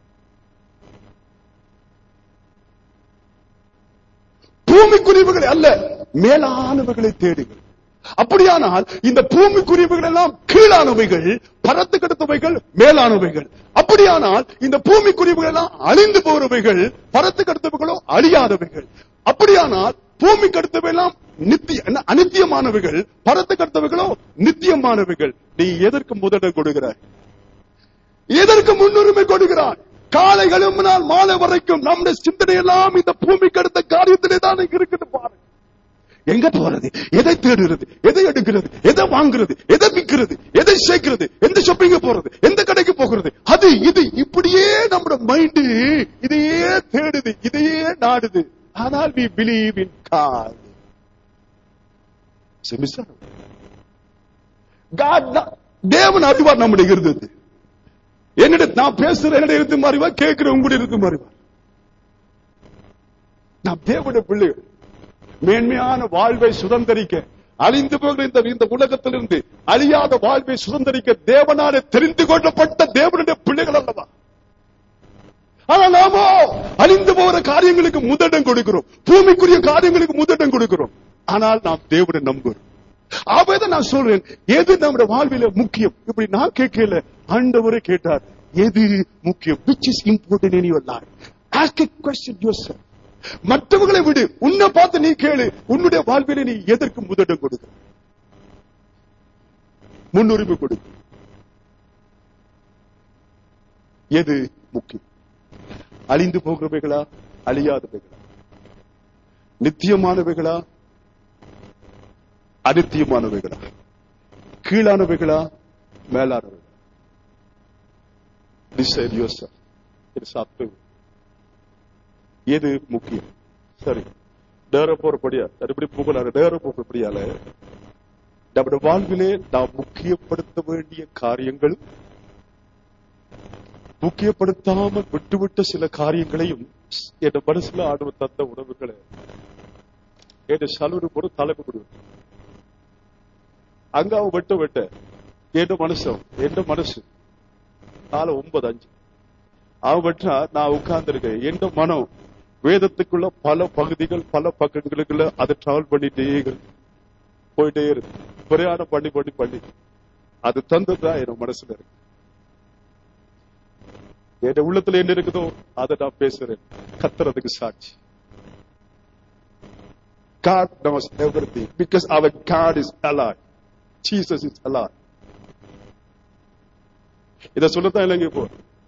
பூமிக்குரியவுகளை அல்ல மேலானவைகளை தேடுங்கள் அப்படியானால் இந்த பூமிக்குரியவைகள் எல்லாம் கீழானவைகள் பரத்து கிடத்தவைகள் மேலானவைகள் அப்படியானால் இந்த பூமிக்குரியவைகள் எல்லாம் அழிந்து போறவைகள் பரத்து கிடத்தவைகளோ அழியாதவைகள் அப்படியானால் பூமி கடுத்தவையெல்லாம் நித்திய என்ன, அநித்தியமானவைகள் பரத்து கடுத்தவைகளோ நித்தியமானவைகள் நீ எதற்கு முதலிடம் கொடுக்கிறாய் எதற்கு முன்னுரிமை கொடுக்கிறாய் காலை எழும்பினால் மாலை வரைக்கும் நம்முடைய சிந்தனை எல்லாம் இந்த பூமிக்கு அடுத்த காரியத்திலே தான் இருக்குது பாருங்க எங்க போறது எதை தேடுறது எதை எடுக்கிறது எதை வாங்குறது எதை விற்கிறது எதை சேர்க்கிறது எந்த ஷாப்பிங்க போறது எந்த கடைக்கு போகிறது அது இது இப்படியே நம்முடைய மைண்ட் இதையே தேடுது இதையே நாடுது ஆனால் we believe in God செமிசார் God தான். தேவன் அறிவார் நம்முடைய இருந்தது என்னிட நான் பேசுற என்னிட இருந்து மாறிவா கேட்கிற உங்களுடைய இருந்து மாறிவா நாம் தேவனுடைய பிள்ளைகள் மேன்மையான வாழ்வை சுதந்திரிக்க அழிந்து போகிற இந்த இந்த உலகத்திலிருந்து அழியாத வாழ்வை சுதந்திரிக்க தேவனாலே தெரிந்து கொள்ளப்பட்ட தேவனுடைய பிள்ளைகள் அல்லவா ஆனால் நாமோ அழிந்து போகிற காரியங்களுக்கு முதலிடம் கொடுக்கிறோம் பூமிக்குரிய காரியங்களுக்கு முதலிடம் கொடுக்கிறோம் ஆனால் நாம் தேவனை நம்புகிறோம் ஆகவேதான் நான் சொல்றேன் எது நம்முடைய வாழ்வில முக்கியம் இப்படி நான் கேட்கல ஆண்டவரே கேட்டார் எது முக்கியம் which is important in your life ask a question yourself மற்றவர்களை விடு உன்னை பார்த்து நீ கேளு உன்னுடைய வாழ்வில நீ எதற்கு முதலிடம் கொடுக்க முன்னுரிமை கொடுக்க எது முக்கியம் அழிந்து போகிறவைகளா அழியாதவைகளா நித்தியமானவைகளா அனித்தியமானவைகளா கீழானவைகளா மேலானவைகளா Decide yourself. It's up to you. எது முக்கியம் சரி நேர போறபடியா எப்படி புகழாரு நேர போகிறபடியால நம்முடைய வாழ்விலே நாம் முக்கியப்படுத்த வேண்டிய காரியங்கள் முக்கியப்படுத்தாமல் விட்டுவிட்ட சில காரியங்களையும் என் மனசுல ஆண்டவர் தந்த உணவுகளை என் சலூரு போற தலைப்பு கொடுக்கும் அங்க அவன் வெட்ட வெட்ட என் மனசம் என் மனசு காலை ஒன்பது அஞ்சு அவன் வெட்டா நான் உட்கார்ந்துருக்கேன் என் மனம் வேதத்துக்குள்ள பல பகுதிகள் பல பக்கங்களுக்குள்ள அதை டிராவல் பண்ணிட்டே இருக்கு போயிட்டே இருக்கு பிரயாணம் பண்ணி பண்ணி பண்ணி அது தந்ததுதான் என் மனசுல இருக்கு என் உள்ளத்துல என்ன இருக்குதோ அதை நான் பேசுறேன் கத்துறதுக்கு சாட்சி God knows everything because our God is alive. Jesus is alive. இத சொல்லத்தான் இல்லைங்க இப்போ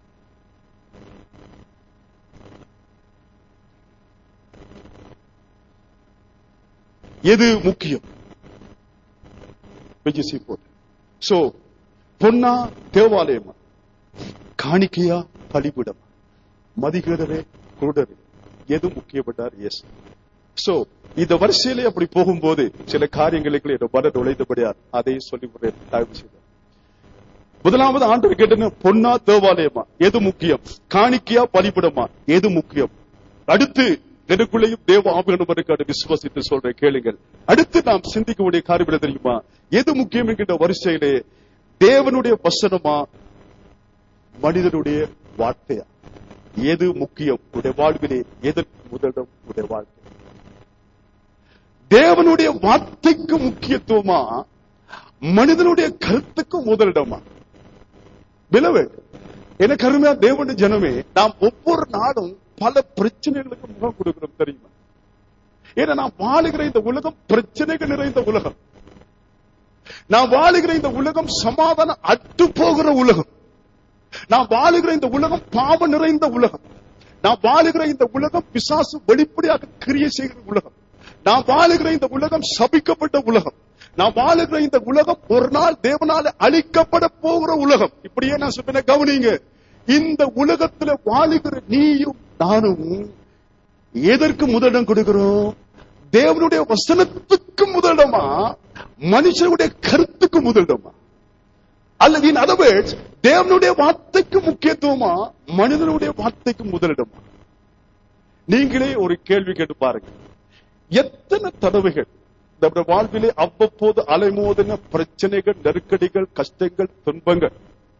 எது முக்கியம் which is important. So, பொன்னா தேவாலயமா காணிக்கையா பலிபிடமா மதிகேடரே குருடரே எது முக்கியப்பட்டார் எஸ் சோ இந்த வரிசையிலே அப்படி போகும்போது சில காரியங்களுக்கு என்ன மன நுழைந்தபடியார் அதை சொல்லி தயவு செய்தார் முதலாவது ஆண்டு கேட்டன பொன்னா தேவாலயமா எது முக்கியம் காணிக்கையா பலிபிடமா எது முக்கியம் அடுத்து எனக்குள்ளேயும் தேவ ஆவியானவருக்கான விசுவாசித்து சொல்றேன் கேளுங்கள் அடுத்து நாம் சிந்திக்க வேண்டிய காரியம் என்ன தெரியுமா எது முக்கியம் என்கின்ற வரிசையிலே தேவனுடைய வசனமா மனிதனுடைய வார்த்தையா எது முக்கியம் உடைய வாழ்விலே எதற்கு முதலிடம் உடைய வாழ்க்கை தேவனுடைய வார்த்தைக்கு முக்கியத்துவமா மனிதனுடைய கருத்துக்கு முதலிடமா விலவேட் எனக்கு அருமையா தேவனுடைய ஜனமே நாம் ஒவ்வொரு நாளும் பல பிரச்சனைகளுக்கு முகம் கொடுக்கிறோம் தெரியுமா ஏன்னா நாம் வாழுகிற இந்த உலகம் பிரச்சனைகள் நிறைந்த உலகம் நாம் வாழுகிற இந்த உலகம் சமாதானம் அட்டு போகிற உலகம் நாம் வாழுகிற இந்த உலகம் பாவம் நிறைந்த உலகம் நாம் வாழுகிற இந்த உலகம் பிசாசு வெளிப்படையாக கிரியை செய்கிற உலகம் நாம் வாழுகிற இந்த உலகம் சபிக்கப்பட்ட உலகம் நாம் வாழுகிற இந்த உலகம் ஒரு நாள் தேவனால அழிக்கப்பட போகிற உலகம் இப்படியே நான் சொன்ன கவனிங்க இந்த உலகத்துல வாழுகிற நீயும் நானும் எதற்கு முதலிடம் கொடுக்கிறோம் தேவனுடைய வசனத்துக்கு முதலிடமா மனுஷனுடைய கருத்துக்கு முதலிடமா அல்லது இன் அதர் வேர்ட்ஸ் தேவனுடைய வார்த்தைக்கு முக்கியத்துவமா மனிதனுடைய வார்த்தைக்கு முதலிடமா நீங்களே ஒரு கேள்வி கேட்டு பாருங்க எத்தனை தடவைகள் நம்முடைய வாழ்விலே அவ்வப்போது அலைமோதின பிரச்சனைகள் நெருக்கடிகள் கஷ்டங்கள் துன்பங்கள்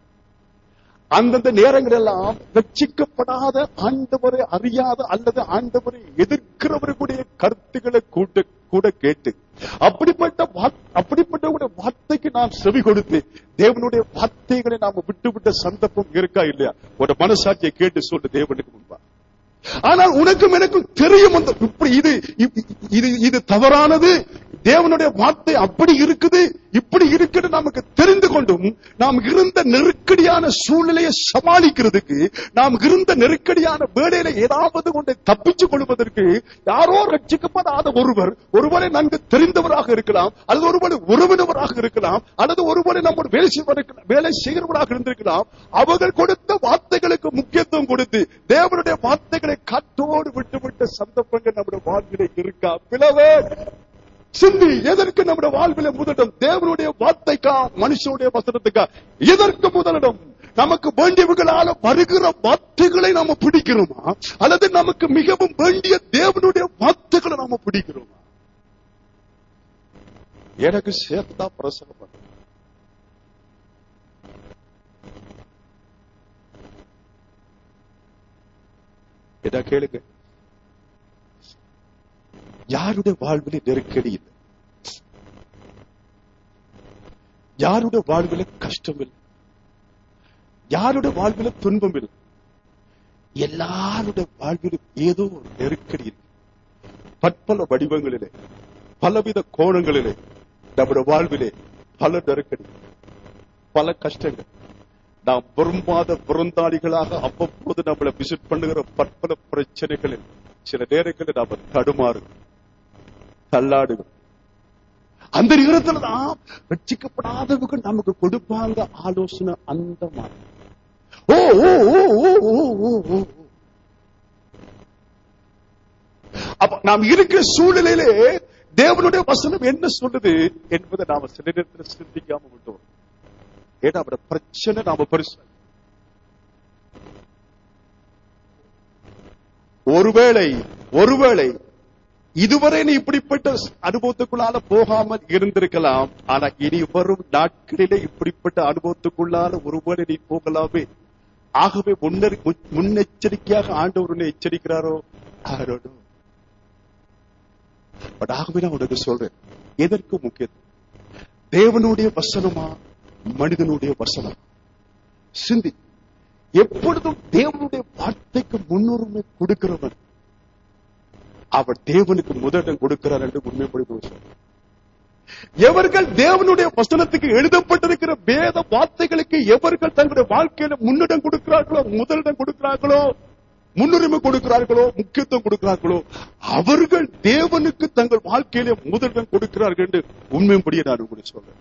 அந்தந்த நேரங்கள் எல்லாம் ரட்சிக்கப்படாத ஆண்டவரை அறியாத அல்லது ஆண்டவரை எதிர்க்கிறவர்களுடைய கருத்துக்களை கூட்ட கூட கேட்டு அப்படிப்பட்ட வா- அப்படிப்பட்ட வார்த்தைக்கு நாம் செவி கொடுத்து தேவனுடைய வார்த்தைகளை நாம விட்டு விட்ட சந்தர்ப்பம் இருக்கா இல்லையா ஒரு மனசாட்சியை கேட்டு சொல்லு தேவனுக்கு முன்பா ஆனால் உனக்கும் எனக்கும் தெரியும் அந்த இப்படி இது இ- இது இது தவறானது தேவனுடைய வார்த்தை அப்படி இருக்குது இப்படி இருக்குது நமக்கு தெரிந்து கொண்டும் நாம் இருந்த நெருக்கடியான சூழ்நிலையை சமாளிக்கிறதுக்கு நாம் இருந்த நெருக்கடியான வேலையில ஏதாவது கொண்டு தப்பிச்சுக் கொள்வதற்கு யாரோ ரட்சிக்கப்படாத ஒருவர் ஒருவரை நன்கு தெரிந்தவராக இருக்கலாம் அல்லது ஒருவரை உறவினவராக இருக்கலாம் அல்லது ஒருவரை நம்மோடு வேலை செய்வதற்கு வேலை செய்கிறவராக இருந்திருக்கலாம் அவர்கள் கொடுத்த வார்த்தைகளுக்கு முக்கியத்துவம் கொடுத்து தேவனுடைய வார்த்தைகளை காற்றோடு விட்டுவிட்ட சந்தர்ப்பங்கள் நம்முடைய வாழ்விலே இருக்கா பிளவே சிந்தி எதற்கு நம்முடைய வாழ்வில முதலிடம் தேவனுடைய வார்த்தைக்கா மனுஷனுடைய வசனத்துக்கா எதற்கு முதலிடம் நமக்கு வேண்டியவர்களால வருகிற வார்த்தைகளை நாம பிடிக்கிறோமா அல்லது நமக்கு மிகவும் வேண்டிய தேவனுடைய வார்த்தைகளை நாம பிடிக்கிறோமா எனக்கு சேர்த்தா பிரசங்கம் பண்ண என்ன கேளுங்க யாருடைய வாழ்விலே நெருக்கடி இல்லை யாருடைய வாழ்வில கஷ்டம் இல்லை யாருடைய வாழ்வில துன்பம் இல்லை எல்லாருடைய வாழ்விலும் ஏதோ ஒரு நெருக்கடி இருக்கு பற்பல வடிவங்களிலே பலவித கோணங்களிலே நம்முடைய வாழ்விலே பல நெருக்கடி பல கஷ்டங்கள் நாம் விரும்பாத விருந்தாளிகளாக அவ்வப்போது நம்மளை விசிட் பண்ணுகிற பற்பல பிரச்சனைகளில் சில நேரங்களில் நாம தடுமாறு தள்ளாடுகிறோம் அந்த நேரத்துல தான் ரட்சிக்கப்படாதவங்க நமக்கு கொடுப்பாங்க ஆலோசனை அந்த மாதிரி ஓ ஓ ஓ ஓ ஓ ஓ ஓ அப்ப நாம் இருக்கிற சூழ்நிலையிலே தேவனுடைய வசனம் என்ன சொல்லுது என்பதை நாம சில நேரத்தில் சிந்திக்காம விட்டோம் ஏன்னா அவட பிரச்சனை நாம பெருசு ஒருவேளை ஒருவேளை இதுவரை நீ இப்படிப்பட்ட அனுபவத்துக்குள்ளால போகாமல் இருந்திருக்கலாம் ஆனா இனி வரும் நாட்களிலே இப்படிப்பட்ட அனுபவத்துக்குள்ளால ஒருவேளை நீ போகலாமே ஆகவே முன்னர் முன்னெச்சரிக்கையாக ஆண்டவர் உன்னை எச்சரிக்கிறாரோ ஆரோடும் பட் ஆகவே நான் உனக்கு சொல்றேன் எதற்கு முக்கியம் தேவனுடைய வசனமா மனிதனுடைய வசனம் சிந்தி எப்பொழுதும் தேவனுடைய வார்த்தைக்கு முன்னுரிமை கொடுக்கிறவன் அவர் தேவனுக்கு முதலிடம் கொடுக்கிறார் என்று உண்மைப்படி சொல்றார் எவர்கள் தேவனுடைய வசனத்துக்கு எழுதப்பட்டிருக்கிற வேத வார்த்தைகளுக்கு எவர்கள் தங்களுடைய வாழ்க்கையில முன்னிடம் கொடுக்கிறார்களோ முதலிடம் கொடுக்கிறார்களோ முன்னுரிமை கொடுக்கிறார்களோ முக்கியத்துவம் கொடுக்கிறார்களோ அவர்கள் தேவனுக்கு தங்கள் வாழ்க்கையில முதலிடம் கொடுக்கிறார்கள் என்று உண்மைப்படியே நான் உங்களுக்கு சொல்றேன்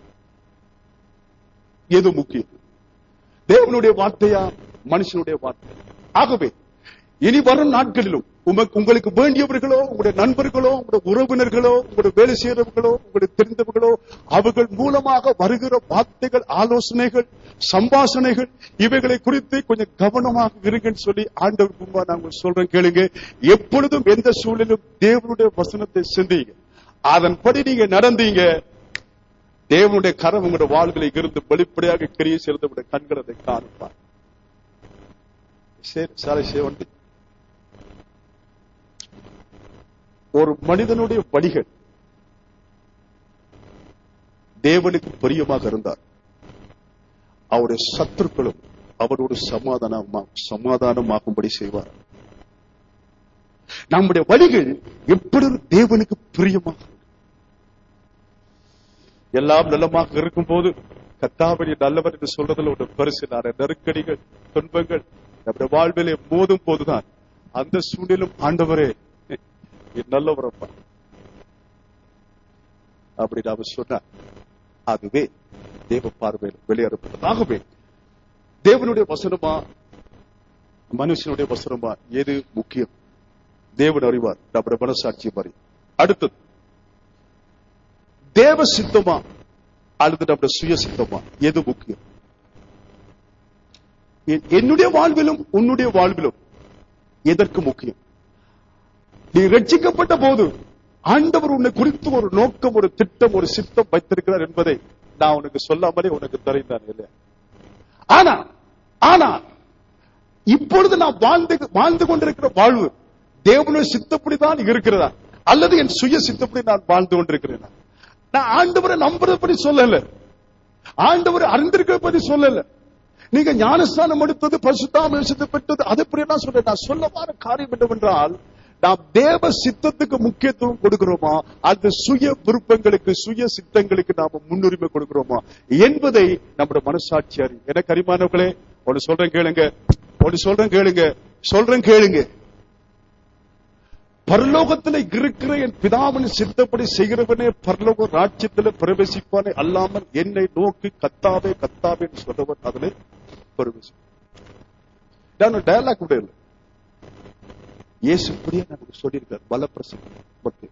எது முக்கியம் தேவனுடைய வார்த்தையா மனுஷனுடைய வார்த்தை ஆகவே இனி வரும் நாட்களிலும் உமக்கு உங்களுக்கு வேண்டியவர்களோ உங்களுடைய நண்பர்களோ உங்களுடைய உறவினர்களோ உங்களுடைய வேலை செய்யறவர்களோ உங்களுடைய தெரிந்தவர்களோ அவர்கள் மூலமாக வருகிற வார்த்தைகள் ஆலோசனைகள் சம்பாஷணைகள் இவைகளை குறித்து கொஞ்சம் கவனமாக இருங்கன்னு சொல்லி ஆண்டவர் முன்பா நாங்கள் சொல்றேன் கேளுங்க எப்பொழுதும் எந்த சூழலிலும் தேவனுடைய வசனத்தை சிந்திங்க அதன்படி நீங்க நடந்தீங்க தேவனுடைய கரம் உங்களுடைய வாழ்வில் இருந்து வெளிப்படையாக கிரிய செலுத்த உங்களுடைய கண்கள் அதை காணுப்பார் சரி சாலை சேவண்டி ஒரு மனிதனுடைய வழிகள் தேவனுக்கு பிரியமாக இருந்தார் அவருடைய சத்துருக்களும் அவரோடு சமாதானமா சமாதானமாகும்படி செய்வார் நம்முடைய வழிகள் எப்பொழுது தேவனுக்கு பிரியமாக இருக்கும். எல்லாம் நலமாக இருக்கும் போது கத்தாபடி நல்லவர் என்று சொல்றதுல ஒரு பரிசு நிறைய நெருக்கடிகள் துன்பங்கள் நம்முடைய வாழ்விலே மோதும் போதுதான் அந்த சூழ்நிலும் ஆண்டவரே நீ நல்லவரப்பா அப்படி நாம சொன்னார் அதுவே தேவ பார்வையில் வெளியேறப்பட்டது ஆகவே தேவனுடைய வசனமா மனுஷனுடைய வசனமா எது முக்கியம் தேவன் அறிவார் நம்முடைய மனசாட்சியம் அறி அடுத்தது தேவ சித்தமா அல்லது நம்முடைய சுய சித்தமா எது முக்கியம் என்- என்னுடைய வாழ்விலும் உன்னுடைய வாழ்விலும் எதற்கு முக்கியம் நீ ரட்சிக்கப்பட்ட போது ஆண்டவர் உன்னை குறித்து ஒரு நோக்கம் ஒரு திட்டம் ஒரு சித்தம் வைத்திருக்கிறார் என்பதை நான் உனக்கு சொல்லாமலே உனக்கு தெரிந்தான் இல்லையா ஆனா ஆனா இப்பொழுது நான் வாழ்ந்து வாழ்ந்து கொண்டிருக்கிற வாழ்வு தேவனுடைய சித்தப்படிதான் இருக்கிறதா அல்லது என் சுய சித்தப்படி நான் வாழ்ந்து கொண்டிருக்கிறேனா நான் ஆண்டவரை நம்புறத பத்தி சொல்லல ஆண்டவர் அறிந்திருக்கிற பத்தி சொல்லல நீங்க ஞானஸ்தானம் எடுத்தது பரிசுத்தாம பெற்றது அதை பற்றி நான் சொல்றேன் நான் சொல்ல வர காரியம் என்னவென்றால் நாம் தேவ சித்தத்துக்கு முக்கியத்துவம் கொடுக்கிறோமா அந்த சுய விருப்பங்களுக்கு சுய சித்தங்களுக்கு நாம முன்னுரிமை கொடுக்கிறோமா என்பதை நம்முடைய மனசாட்சி அறியும் எனக்கு அறிமானவர்களே ஒன்னு சொல்றேன் கேளுங்க ஒன்னு சொல்றேன் கேளுங்க சொல்றேன் கேளுங்க பரலோகத்துல இருக்கிற என் பிதாவின் சித்தப்படி செய்கிறவனே பரலோக ராஜ்யத்துல பிரவேசிப்பானே அல்லாமல் என்னை நோக்கி கத்தாவே கத்தாவே என்று சொல்றவன் அதிலே பிரவேசி நான் டயலாக் கூட இல்லை இயேசு இப்படியே நமக்கு சொல்லியிருக்கார் பலப்பிரசங்கம் பக்தி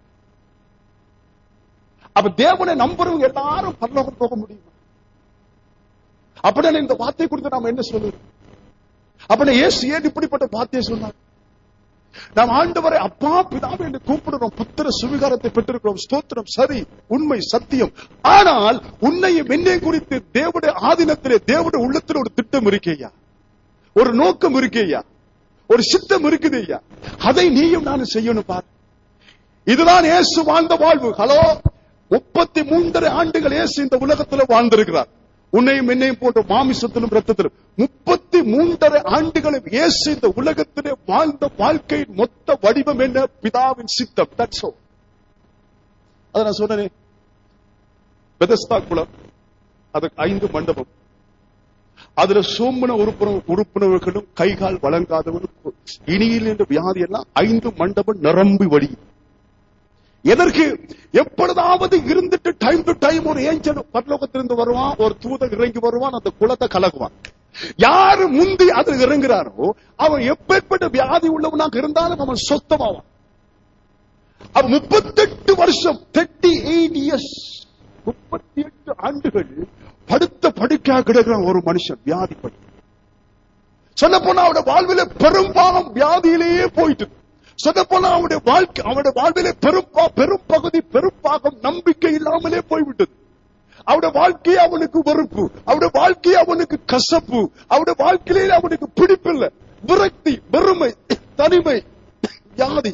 அப்ப தேவனை நம்புறவங்க எல்லாரும் பரலோகம் போக முடியுமா அப்படின்னா இந்த வார்த்தை குறித்து நாம என்ன சொல்லுறோம் அப்படின்னா இயேசு ஏன் இப்படிப்பட்ட வார்த்தையை சொன்னார் நாம் ஆண்டவரை அப்பா பிதாவை என்று கூப்பிடுறோம் புத்திர சுவிகாரத்தை பெற்றிருக்கிறோம் ஸ்தோத்திரம் சரி உண்மை சத்தியம் ஆனால் உன்னையும் என்னையும் குறித்து தேவனுடைய ஆதீனத்திலே தேவனுடைய உள்ளத்தில் ஒரு திட்டம் இருக்கேயா ஒரு நோக்கம் இருக்கேயா ஒரு சித்தம் இருக்குது ஐயா அதை நீயும் நானும் செய்யணும் பார் இதுதான் இயேசு வாழ்ந்த வாழ்வு ஹலோ முப்பத்தி மூன்றரை ஆண்டுகள் இயேசு இந்த உலகத்துல வாழ்ந்திருக்கிறார் உன்னையும் என்னையும் போன்ற மாமிசத்திலும் ரத்தத்திலும் முப்பத்தி மூன்றரை ஆண்டுகளும் இயேசு இந்த உலகத்திலே வாழ்ந்த வாழ்க்கையின் மொத்த வடிவம் என்ன பிதாவின் சித்தம் தட்ஸ் all. அதை நான் சொன்னேனே பெதஸ்தா குளம் அதுக்கு ஐந்து மண்டபம் அதுல சோம்பன உறுப்பினர் உறுப்பினர்களும் கைகால் வழங்காதவனும் இனியில் என்ற வியாதி எல்லாம் ஐந்து மண்டபம் நிரம்பி வடி எதற்கு எப்பொழுதாவது இருந்துட்டு டைம் டு டைம் ஒரு ஏஞ்சல் பரலோகத்திலிருந்து வருவான் ஒரு தூதன் இறங்கி வருவான் அந்த குளத்தை கலக்குவான் யாரு முந்தி அது இறங்குறாரோ அவன் எப்பேற்பட்ட வியாதி உள்ளவனாக இருந்தாலும் அவன் சொத்தமாவான் அவன் முப்பத்தெட்டு வருஷம் தேர்ட்டி எயிட் இயர்ஸ் முப்பத்தி எட்டு ஆண்டுகள் படுத்த படுக்கையாக கிடக்கிறான் ஒரு மனுஷன் வியாதிப்பட்டு சொல்ல போனா அவருடைய வாழ்வில பெரும்பாலும் வியாதியிலேயே போயிட்டு சொல்ல போனா அவருடைய வாழ்க்கை அவருடைய வாழ்விலே பெரும் பா- பெரும் பகுதி பெரும்பாகம் நம்பிக்கை இல்லாமலே போய்விட்டது அவருடைய வாழ்க்கையே அவனுக்கு வெறுப்பு அவருடைய வாழ்க்கையே அவனுக்கு கசப்பு அவருடைய வாழ்க்கையிலே அவனுக்கு பிடிப்பில்லை விரக்தி வெறுமை தனிமை வியாதி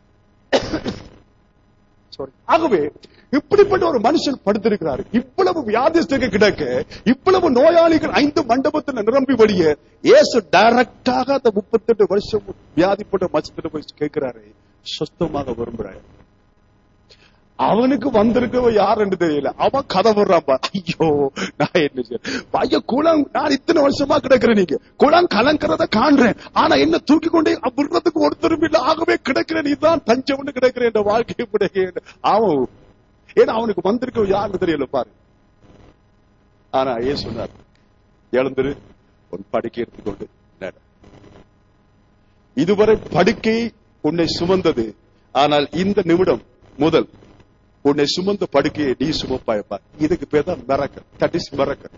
Sorry. ஆகவே இப்படிப்பட்ட ஒரு மனுஷன் படுத்திருக்கிறார் இவ்வளவு வியாதிஸ்தர்கள் கிடக்க இவ்வளவு நோயாளிகள் ஐந்து மண்டபத்தில் நிரம்பி வழிய இயேசு டைரக்டாக அந்த முப்பத்தெட்டு வருஷம் வியாதிப்பட்ட மச்சத்துல போய் கேட்கிறாரு சுத்தமாக விரும்புறாரு அவனுக்கு வந்திருக்கவ யாருன்னு தெரியல அவன் கதை விடுறான் பாரு. ஐயோ நான் என்ன செய்ய ஐயோ குளம் நான் இத்தனை வருஷமா கிடக்குறேன் நீங்க குளம் கலங்கிறத காண்றேன் ஆனா என்ன தூக்கி கொண்டே விடுறதுக்கு ஒருத்தரும் இல்ல ஆகவே கிடக்கிறேன் நீதான் தஞ்சம்னு கிடக்கிறேன் என்ற வாழ்க்கையை பிடிக்க அவன் ஏன்னா அவனுக்கு வந்திருக்க யாருன்னு தெரியல பாரு ஆனா ஏன் சொன்னார் எழுந்திரு உன் படுக்கை எடுத்துக்கொண்டு நட இதுவரை படுக்கை உன்னை சுமந்தது ஆனால் இந்த நிமிடம் முதல் உன்னை சுமந்த படுக்கையை நீ சுமப்பாயப்பா இதுக்கு பேர் தான் மிரக்கல் தட் இஸ் மிரக்கல்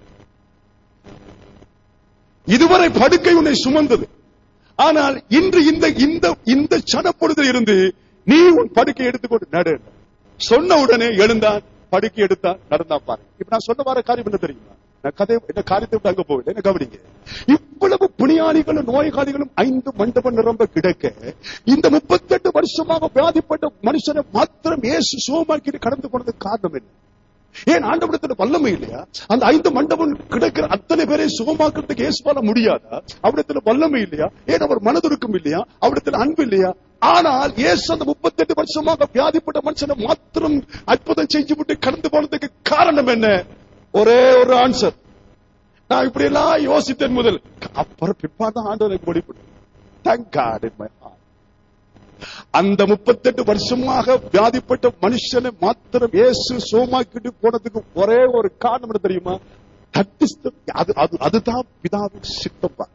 இதுவரை படுக்கை உன்னை சுமந்தது ஆனால் இன்று இந்த இந்த இந்த சனப்பொழுதில் இருந்து நீ உன் படுக்கை எடுத்துக்கொண்டு நடு சொன்ன உடனே எழுந்தான் படுக்கை எடுத்தான் நடந்தான் பாரு இப்ப நான் சொல்ல வர காரியம் என்ன தெரியுமா நான் கதை என்ன காரியத்தை விட்டு அங்க போகல என்ன கவனிங்க இவ்வளவு புனியாளிகளும் நோய்காலிகளும் ஐந்து மண்டபம் நிரம்ப கிடக்க இந்த முப்பத்தெட்டு வருஷமாக வியாதிப்பட்ட மனுஷனை மாத்திரம் இயேசு சுகமாக்கிட்டு கடந்து போனதுக்கு காரணம் என்ன ஏன் ஆண்டவடத்துல வல்லமை இல்லையா அந்த ஐந்து மண்டபம் கிடக்கிற அத்தனை பேரை சுகமாக்குறதுக்கு இயேசுவால முடியாதா அவரிடத்துல வல்லமை இல்லையா ஏன் அவர் மனதுருக்கம் இல்லையா அவரிடத்துல அன்பு இல்லையா ஆனால் இயேசு அந்த முப்பத்தெட்டு வருஷமாக வியாதிப்பட்ட மனுஷனை மாத்திரம் அற்புதம் செஞ்சு விட்டு கடந்து போனதுக்கு காரணம் என்ன ஒரே ஒரு ஆன்சர் நான் இப்படி எல்லாம் யோசித்தேன் முதல் அப்புறம் பிற்பாடு ஆண்டவருக்கு முடிப்பட்டு Thank God in my heart. அந்த முப்பத்தெட்டு வருஷமாக வியாதிப்பட்ட மனுஷனை மாத்திரம் இயேசு சோமாக்கிட்டு போனதுக்கு ஒரே ஒரு காரணம் என்ன தெரியுமா That is the- அது- அது- அதுதான் பிதாவின் சித்தப்பா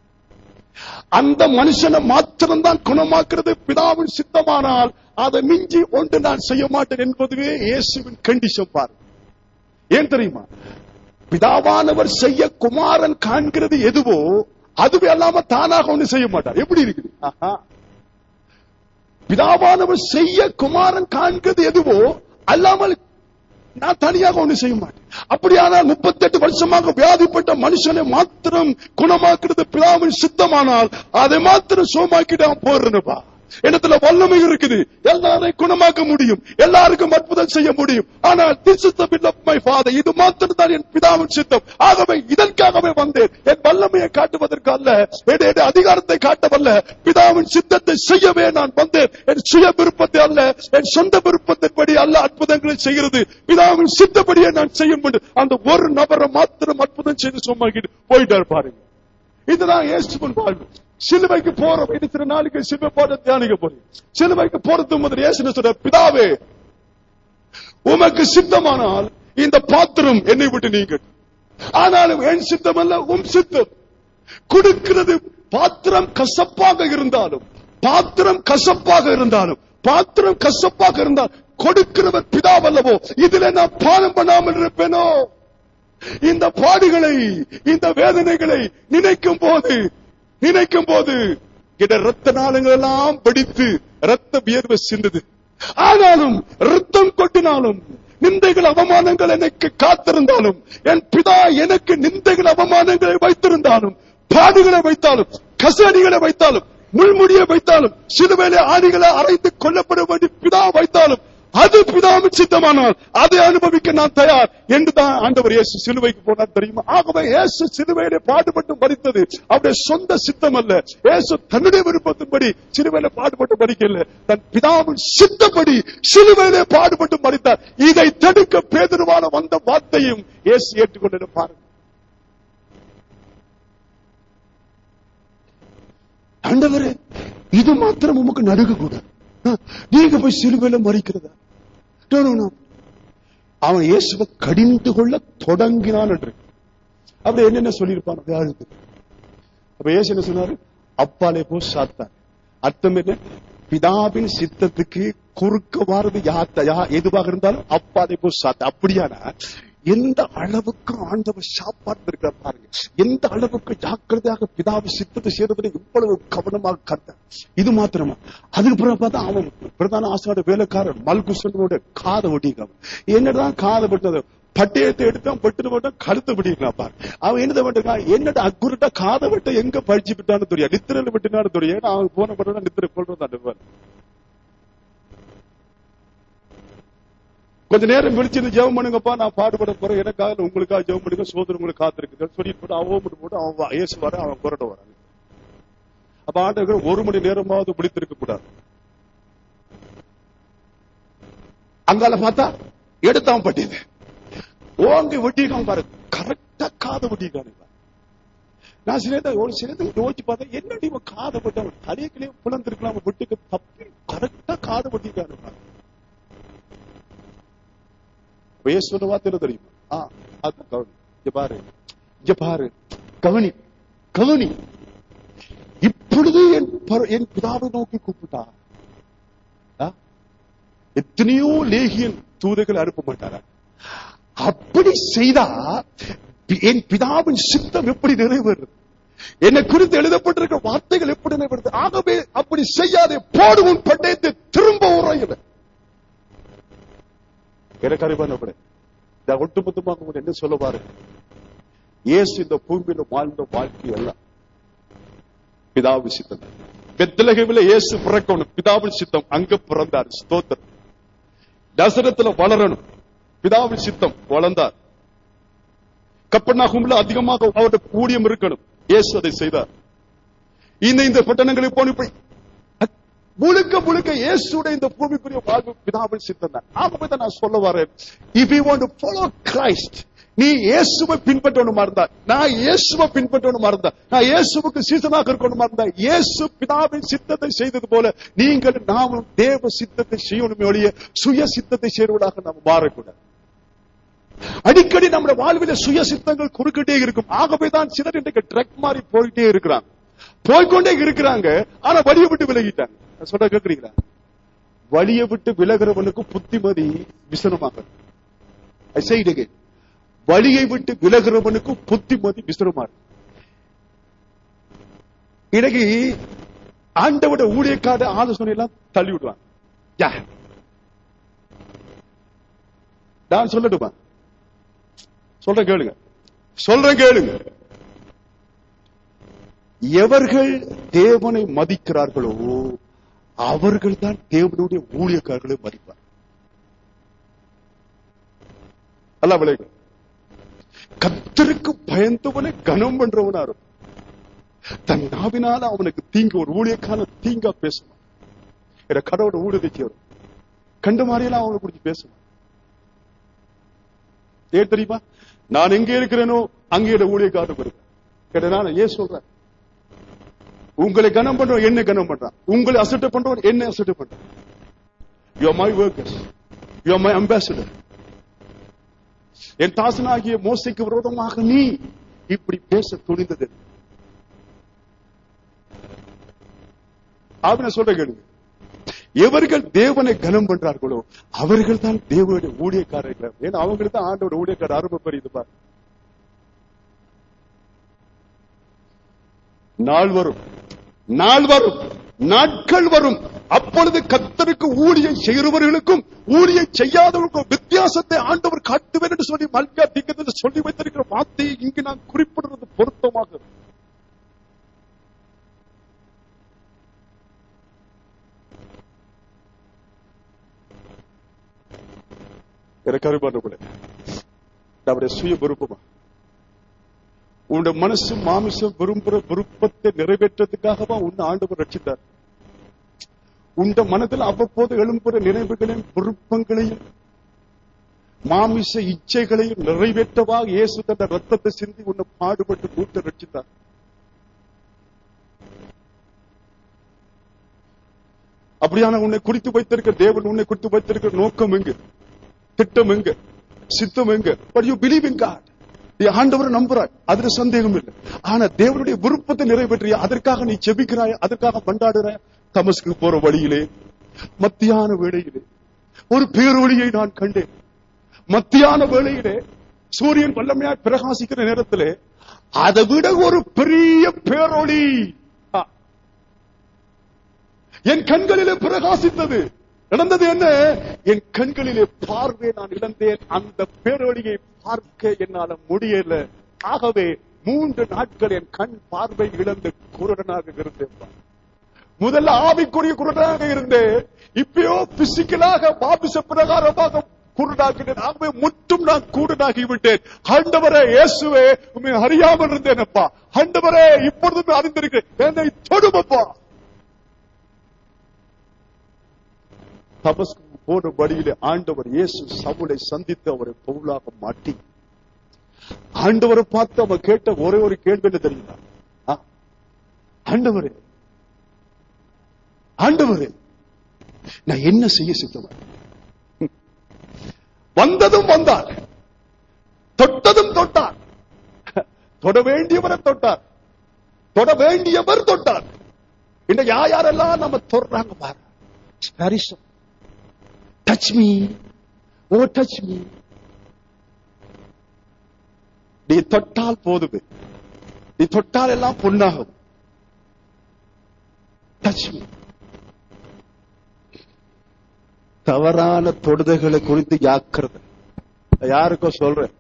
அந்த மனுஷனை மாத்திரம்தான் குணமாக்குறது பிதாவின் சித்தமானால் அதை மிஞ்சி ஒன்று நான் செய்ய மாட்டேன் என்பதுவே இயேசுவின் கண்டிஷன் பாரு ஏன் தெரியுமா பிதாவானவர் செய்ய குமாரன் காண்கிறது எதுவோ அதுவே அல்லாம தானாக ஒண்ணு செய்ய மாட்டார் எப்படி இருக்குது ஆஹா. பிதாவானவர் செய்ய குமாரன் காண்கிறது எதுவோ அல்லாமல் நான் தனியாக ஒண்ணு செய்ய மாட்டேன் அப்படியானால் முப்பத்தெட்டு வருஷமாக வியாதிப்பட்ட மனுஷனை மாத்திரம் குணமாக்குறது பிதாவின் சித்தமானால் அதை மாத்திரம் சோமாக்கிட்டு போடுறேன்ப்பா இடத்துல வல்லமை இருக்குது எல்லாரையும் குணமாக்க முடியும் எல்லாருக்கும் அற்புதம் செய்ய முடியும் ஆனால் this is the will of my father இது மாத்திரம் தான் என் பிதாவின் சித்தம் ஆகவே இதற்காகவே வந்தேன் என் வல்லமையை காட்டுவதற்கு அல்ல என் என் அதிகாரத்தை காட்டவல்ல பிதாவின் சித்தத்தை செய்யவே நான் வந்தேன் என் சுய விருப்பத்தை அல்ல என் சொந்த விருப்பத்தின்படி அல்ல அற்புதங்களை செய்கிறது பிதாவின் சித்தப்படியே நான் செய்யும் அந்த ஒரு நபரை மாத்திரம் அற்புதம் செய்து சும்மாக்கிட்டு போயிட்டார் பாருங்க இதுதான் இயேசுவின் வாழ்வு சிலுவைக்கு போறோம் இத்தனை நாளைக்கு சிலுவை போட தியானிக்க போறீங்க சிலுவைக்கு போறது முதல் இயேசு சொல்ற பிதாவே உமக்கு சித்தமானால் இந்த பாத்திரம் என்னை விட்டு நீங்க ஆனாலும் என் சித்தம் அல்ல உம் சித்தம் கொடுக்கிறது பாத்திரம் கசப்பாக இருந்தாலும் பாத்திரம் கசப்பாக இருந்தாலும் பாத்திரம் கசப்பாக இருந்தால் கொடுக்கிறவர் பிதாவல்லவோ இதுல நான் பானம் பண்ணாமல் இருப்பேனோ இந்த பாடுகளை இந்த வேதனைகளை நினைக்கும் போது நினைக்கும் போது இட ரத்த நாளங்கள் எல்லாம் வெடித்து ரத்த வியர்வை சிந்தது ஆனாலும் ரத்தம் கொட்டினாலும் நிந்தைகள் அவமானங்கள் எனக்கு காத்திருந்தாலும் என் பிதா எனக்கு நிந்தைகள் அவமானங்களை வைத்திருந்தாலும் பாடுகளை வைத்தாலும் கசடிகளை வைத்தாலும் முள்முடியை வைத்தாலும் சிலுவையிலே ஆணிகளை அரைத்து கொல்லப்பட வேண்டி பிதா வைத்தாலும் அது பிதாவின் சித்தமானால் அதை அனுபவிக்க நான் தயார் என்று தான் ஆண்டவர் இயேசு சிலுவைக்கு போனார் தெரியுமா ஆகவே இயேசு சிலுவையிலே பாடுபட்டு மறித்தது அவருடைய சொந்த சித்தம் அல்ல இயேசு தன்னுடைய விருப்பத்தின்படி சிலுவையில பாடுபட்டு மறிக்கல தன் பிதாவின் சித்தப்படி சிலுவையிலே பாடுபட்டு மறித்தார் இதை தடுக்க பேதருவான வந்த வார்த்தையும் இயேசு ஏற்றுக்கொண்டு பாருங்க ஆண்டவரே இது மாத்திரம் உமக்கு நடுக்க கூடாது நீங்க போய் சிலுவையில மறிக்கிறதா No, no, no. அவன் இயேசுவை கடிந்து கொள்ள தொடங்கினான் என்று அப்படி என்னென்ன சொல்லியிருப்பான் அது அழுது அப்ப இயேசு என்ன சொன்னாரு அப்பாலே போ சாத்தான் அர்த்தம் என்ன பிதாவின் சித்தத்துக்கு குறுக்க வாரது யாத்த யா எதுவாக இருந்தாலும் அப்பாலே போ சாத்த அப்படியானா எந்த அளவுக்கு ஆண்டவர் சாப்பாடு இருக்கிற பாருங்க எந்த அளவுக்கு ஜாக்கிரதையாக பிதாவை சித்தத்தை செய்யறதுல இவ்வளவு கவனமாக கருத்த இது மாத்திரமா அதுக்கு பிறகு பார்த்தா அவன் பிரதான ஆசிரியர் வேலைக்காரன் மல்குசனோட காதை ஒட்டிக்காம என்னதான் காதை வெட்டது பட்டயத்தை எடுத்தான் பட்டு மட்டும் கழுத்து பிடிக்கலாம் பாரு அவன் என்னதை பண்ணிருக்கான் என்னடா அக்குருட்டா காதை வெட்ட எங்க பழிச்சு விட்டான்னு தெரியும் நித்திரையில விட்டுனான்னு தெரியும் ஏன்னா அவன் போன படம் நித்திரை கொள்றதான் கொஞ்ச நேரம் விழிச்சிருந்து ஜெபம் பண்ணுங்கப்பா நான் பாடுபட போறேன் எனக்காக உங்களுக்காக ஜெபம் பண்ணுங்க சோதனை உங்களுக்கு காத்திருக்குது சொல்லிட்டு போட்டு அவன் மட்டும் போட்டு அவன் வா- இயேசு வர அவன் புரட்ட வராங்க அப்ப ஆண்டவர்கள் ஒரு மணி நேரமாவது பிடித்திருக்க கூடாது அங்கால பார்த்தா எடுத்தான் பட்டியது ஓங்கி வெட்டிக்காம பாரு கரெக்டா காதை வெட்டிக்கானு நான் சில நேரத்துல ஒரு சில நேரத்துல யோசிச்சு பார்த்தா என்னடி இவன் காதை வெட்ட தலையக்கிலேயே புலந்திருக்கலாம் வெட்டுக்கு தப்பி கரெக்டா காதை வெட்டிக்கானு பாரு வயசு சொன்ன வார்த்தை என்ன தெரியுமா ஆ அது கவனி இங்க பாரு இங்க பாரு கவனி கவனி இப்பொழுது என் பர- என் பிதாவை நோக்கி கூப்பிட்டா ஆ? எத்தனையோ லேகியன் தூதைகள் அனுப்ப மாட்டாரா அப்படி செய்தா பி- என் பிதாவின் சித்தம் எப்படி நிறைவேறுது என்னை குறித்து எழுதப்பட்டிருக்கிற வார்த்தைகள் எப்படி நிறைவேறுது ஆகவே அப்படி செய்யாதே போடு உன் பட்டயத்தை திரும்ப உரையில எனக்கு அறிவானப்பட இந்த ஒட்டுமொத்தமாக உங்களுக்கு என்ன சொல்ல பாருங்க இயேசு இந்த பூமியில வாழ்ந்த வாழ்க்கை எல்லாம் பிதாவின் சித்தம் பெத்தலகமில இயேசு பிறக்கணும் பிதாவின் சித்தம் அங்க பிறந்தார் ஸ்தோத்திரம் தசரத்துல வளரணும் பிதாவின் சித்தம் வளர்ந்தார் கப்பனாகும்ல அதிகமாக அவருடைய ஊழியம் இருக்கணும் இயேசு அதை செய்தார் இந்த இந்த பட்டணங்களுக்கு போன போய் முழுக்க முழுக்க இயேசுடைய இந்த பூமிக்குரிய வாழ்வு பிதாவின் சித்தம் தான் ஆகவே தான் நான் சொல்ல வரேன் if you want to follow Christ நீ இயேசுவை பின்பற்றணுமா இருந்தா நான் இயேசுவை பின்பற்றணுமா இருந்தா நான் இயேசுவுக்கு சீசனாக இருக்கணுமா இருந்தா இயேசு பிதாவின் சித்தத்தை செய்தது போல நீங்கள் நாமும் தேவ சித்தத்தை செய்யணுமே ஒழிய சுய சித்தத்தை செய்வதாக நாம் மாறக்கூடாது அடிக்கடி நம்முடைய வாழ்வில சுய சித்தங்கள் குறுக்கிட்டே இருக்கும் ஆகவே தான் சிலர் இன்றைக்கு ட்ரக் மாறி போயிட்டே இருக்கிறாங்க போய்க்கொண்டே இருக்கிறாங்க ஆனா வழியை விட்டு விலகிட்டாங்க நான் சொல்ற கேக்குறீங்களா வழியை விட்டு விலகிறவனுக்கு புத்திமதி விசனமாக I say it again. வழியை விட்டு விலகிறவனுக்கு புத்திமதி விசனமா இருக்கு இன்னைக்கு ஆண்டவோட ஊழியக்கார ஆலோசனை எல்லாம் தள்ளி விடுவாங்க யா. நான் சொல்லட்டுமா சொல்றேன் கேளுங்க சொல்றேன் கேளுங்க எவர்கள் தேவனை மதிக்கிறார்களோ அவர்கள் தான் தேவனுடைய ஊழியக்காரர்களை மதிப்பார் அல்ல விளைவு கத்தருக்கு பயந்தவனை கனம் பண்றவனா இருக்கும் தன் நாவினால அவனுக்கு தீங்கு ஒரு ஊழியக்கான தீங்கா பேசுவான் என கடவுளோட ஊழியத்தை சேரும் கண்ட மாதிரியெல்லாம் அவங்களை குறிச்சு பேசுவான் ஏன் தெரியுமா நான் எங்க இருக்கிறேனோ அங்கே இந்த ஊழியக்காரர் இருக்கு கேட்ட நான் ஏன் சொல்றேன் உங்களை கனம் பண்றவன் என்ன கனம் பண்றான் உங்களை அசட்ட பண்றவன் என்ன அசட்ட பண்றான் you are my workers you are my ambassador என் தாசனாகிய மோசைக்கு விரோதமாக நீ இப்படி பேச துணிந்தது அவனை சொல்ற கேளுங்க எவர்கள் தேவனை கனம் பண்றார்களோ அவர்கள் தான் தேவனுடைய ஊழியக்காரர்கள் ஏன்னா அவங்களுக்கு தான் ஆண்டோட ஊழியக்கார அருமை பெரியது பாரு நாள் வரும் நாள் வரும் நாட்கள் வரும் அப்பொழுது கத்தருக்கு ஊழியம் செய்கிறவர்களுக்கும் ஊழியம் செய்யாதவர்களுக்கும் வித்தியாசத்தை ஆண்டவர் காட்டுவேன் என்று சொல்லி மல்கா திங்கத்தில் சொல்லி வைத்திருக்கிற வார்த்தையை இங்கு நான் குறிப்பிடுறது பொருத்தமாக இருக்கு. எனக்கு அருமானவர்களே நம்முடைய சுய விருப்பமா உன்னுடைய மனசு மாமிசம் விரும்புற விருப்பத்தை நிறைவேற்றதுக்காகவா உன்னை ஆண்டவர் ரட்சித்தார் உண்ட மனதில் அவ்வப்போது எழும்புற நினைவுகளையும் விருப்பங்களையும் மாமிச இச்சைகளையும் நிறைவேற்றவா இயேசு தந்த ரத்தத்தை சிந்தி உன்னை பாடுபட்டு கூட்ட ரட்சித்தார் அப்படியான உன்னை குறித்து வைத்திருக்க தேவன் உன்னை குறித்து வைத்திருக்கிற நோக்கம் எங்கு திட்டம் எங்க சித்தம் எங்க but you believe in God நீ ஆண்டவரை நம்புறாய் அதுல சந்தேகம் இல்லை ஆனா தேவனுடைய விருப்பத்தை நிறைவேற்றிய அதற்காக நீ செபிக்கிறாய் அதற்காக கொண்டாடுறாய் தமஸ்க்கு போற வழியிலே மத்தியான வேளையிலே ஒரு பேரொழியை நான் கண்டேன் மத்தியான வேளையிலே சூரியன் வல்லமையாய் பிரகாசிக்கிற நேரத்திலே அதை விட ஒரு பெரிய பேரொளி ஆ. என் கண்களிலே பிரகாசித்தது நடந்தது என்ன என் கண்களிலே பார்வை நான் இழந்தேன் அந்த பேரொழியை பார்க்க என்னால முடியல ஆகவே மூன்று நாட்கள் என் கண் பார்வை இழந்து குருடனாக இருந்தேன் முதல்ல ஆவிக்குரிய குருடனாக இருந்தேன் இப்பயோ பிசிக்கலாக மாபிச பிரகாரமாக குருடாக்கினேன் ஆகவே முற்றும் நான் கூடுனாகி விட்டேன் ஆண்டவரே இயேசுவே உண்மை அறியாமல் இருந்தேனப்பா ஆண்டவரே இப்பொழுதும் அறிந்திருக்கிறேன் என்னை தொடுமப்பா தமஸ்கு போன வழியிலே ஆண்டவர் இயேசு சவுளை சந்தித்து அவரை பவுலாக மாட்டி ஆண்டவரை பார்த்து அவன் கேட்ட ஒரே ஒரு கேள்வி என்ன தெரியுமா ஆ, ஆண்டவரே ஆண்டவரே நான் என்ன செய்ய சித்தமா வந்ததும் வந்தார் தொட்டதும் தொட்டார் தொட வேண்டியவரை தொட்டார் தொட வேண்டியவர் தொட்டார் இந்த யார் யாரெல்லாம் நம்ம தொடுறாங்க பாரு ஸ்பரிசம் touch me oh touch me நீ தொட்டால் போதுமே நீ தொட்டால் எல்லாம் பொன்னாகும் டச் மீ தவறான தொடுதல்களை குறித்து ஜாக்கிரதை நான் யாருக்கோ சொல்றேன்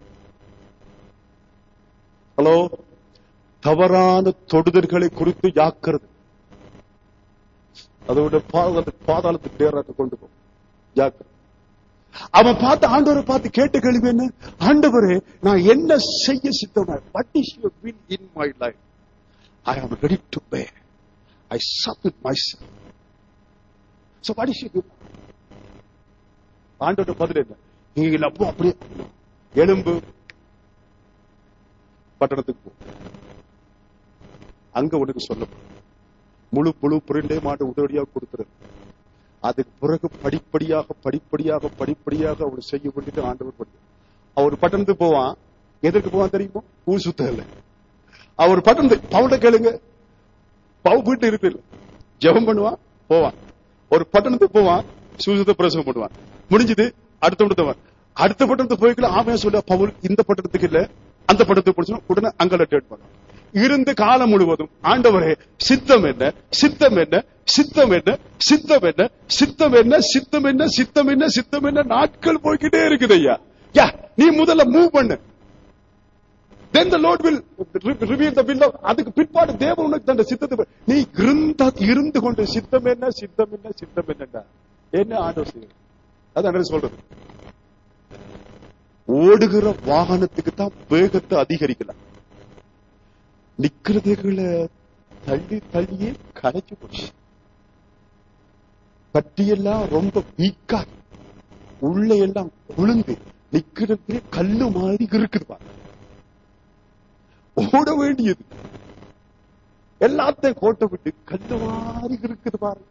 ஹலோ தவறான தொடுதல்களை குறித்து ஜாக்கிரதை அதோட பாதாளத்துக்கு பாதாளத்துக்கு நேராக கொண்டு போ ஜாக்கிரதை அவன் பார்த்து ஆண்டவரை பார்த்து கேட்ட கேள்வி என்ன ஆண்டவரே நான் என்ன செய்ய சித்தமா what is your will in my life I am ready to pay I submit myself so what is your ஆண்டோட பதில் என்ன நீங்க அப்போ அப்படியே எலும்பு பட்டணத்துக்கு போ அங்க உனக்கு சொல்லப்படும் முழு புழு புரிண்டே மாட்டு உடனடியாக கொடுத்துரு அதுக்கு பிறகு படிப்படியாக படிப்படியாக படிப்படியாக அவர் செய்ய வேண்டியது ஆண்டவர் பண்ணு அவர் பட்டணத்துக்கு போவான் எதற்கு போவான் தெரியுமா ஊர் சுத்த இல்ல அவர் பட்டணத்துக்கு பவுண்ட கேளுங்க பவு வீட்டு இருக்கு இல்ல ஜெபம் பண்ணுவான் போவான் ஒரு பட்டணத்துக்கு போவான் சூசத்தை பிரசவம் பண்ணுவான் முடிஞ்சது அடுத்த பட்டணத்துக்கு அடுத்த பட்டணத்துக்கு போய்க்கல ஆமையா சொல்ல பவுல் இந்த பட்டணத்துக்கு இல்ல அந்த பட்டணத்துக்கு போச்சுன்னா உடனே அங்க லெட்டர் பண்ணுவான் இருந்து காலம் முழுவதும் ஆண்டவரே சித்தம் என்ன சித்தம் என்ன சித்தம் என்ன சித்தம் என்ன சித்தம் என்ன சித்தம் என்ன சித்தம் என்ன சித்தம் என்ன நாட்கள் போய்கிட்டே இருக்குது ஐயா யா நீ முதல்ல மூவ் பண்ணு then the lord will re- reveal the will of அதுக்கு பிற்பாடு தேவன் உனக்கு தந்த சித்தத்தை ப- நீ இருந்த இருந்து கொண்டு சித்தம் என்ன சித்தம் என்ன சித்தம் என்னடா என்ன ஆண்டவர் செய்யுங்க அதான் சொல்றது ஓடுகிற வாகனத்துக்கு தான் வேகத்தை அதிகரிக்கலாம் நிக்கிறதுகளை தள்ளி தள்ளியே கரைச்சு போச்சு கட்டியெல்லாம் ரொம்ப வீக்கா உள்ள எல்லாம் குழுந்து நிக்கிறது கல்லு மாதிரி இருக்குது பாரு ஓட வேண்டியது எல்லாத்தையும் கோட்டை விட்டு கல்லு மாதிரி இருக்குது பாரு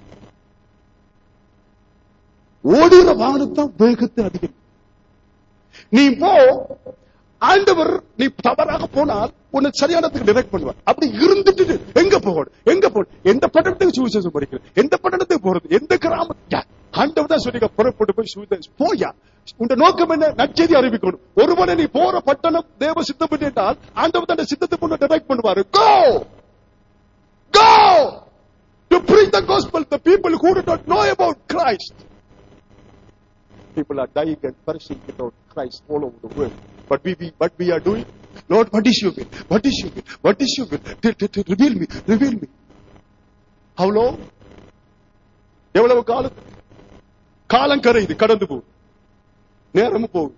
ஓடுகிற வாகனத்தான் வேகத்தை அதிகம் நீ போ ஆண்டவர் நீ தவறாக போனால் உன்னை சரியானதுக்கு டிரெக்ட் பண்ணுவார் அப்படி இருந்துட்டு எங்க போகணும் எங்க போகணும் எந்த பட்டணத்துக்கு சுவிசேஷம் படிக்கிறது எந்த பட்டணத்துக்கு போறது எந்த கிராமம் யா, ஆண்டவர் தான் சொல்லி புறப்பட்டு போய் சுவிசேஷம் போயா உங்க நோக்கம் என்ன நற்செய்தி அறிவிக்கணும் ஒருவனை நீ போற பட்டணம் தேவ சித்தம் என்றால் ஆண்டவர் தான் சித்தத்தை பொண்ணு டிரெக்ட் பண்ணுவாரு go go to preach the gospel the people who do not know about Christ people are dying and perishing without Christ all over the world. But we, we what we are doing, Lord, what is your will? What is your will? What is your will? T- t- t- reveal me, reveal me. How long? எவ்வளவு காலம் காலம் கரையுது கடந்து போகுது நேரமும் போகுது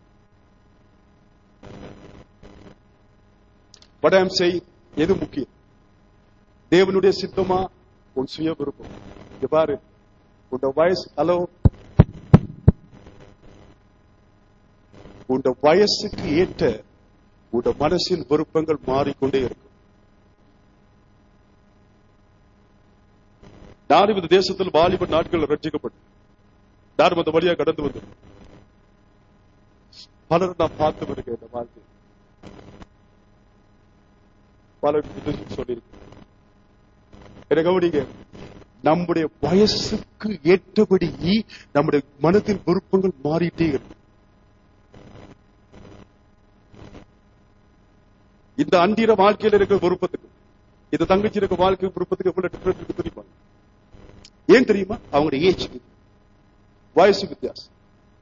What I am saying, எது முக்கியம் தேவனுடைய சித்தமா உன் சுய விருப்பம் இங்க பாரு உன் வயசு ஹலோ உன் வயசுக்கு ஏற்ற உன் மனசின் விருப்பங்கள் மாறிக்கொண்டே இருக்கும் நானும் இந்த தேசத்தில் வாலிப நாட்கள் ரட்சிக்கப்பட்டு நானும் அந்த வழியா கடந்து வந்து பலர் நான் பார்த்து வருகிறேன் இந்த வாழ்க்கை பலர் சொல்லியிருக்கேன் என்ன கவனிங்க நம்முடைய வயசுக்கு ஏற்றபடி நம்முடைய மனதின் விருப்பங்கள் மாறிட்டே இருக்கு இந்த அன்றிர வாழ்க்கையில இருக்கிற விருப்பத்துக்கு இந்த தங்கச்சி இருக்க வாழ்க்கை விருப்பத்துக்கு எவ்வளவு டிஃபரன்ஸ் இருக்கு தெரியுமா ஏன் தெரியுமா அவங்களுடைய ஏஜ் வயசு வித்தியாசம்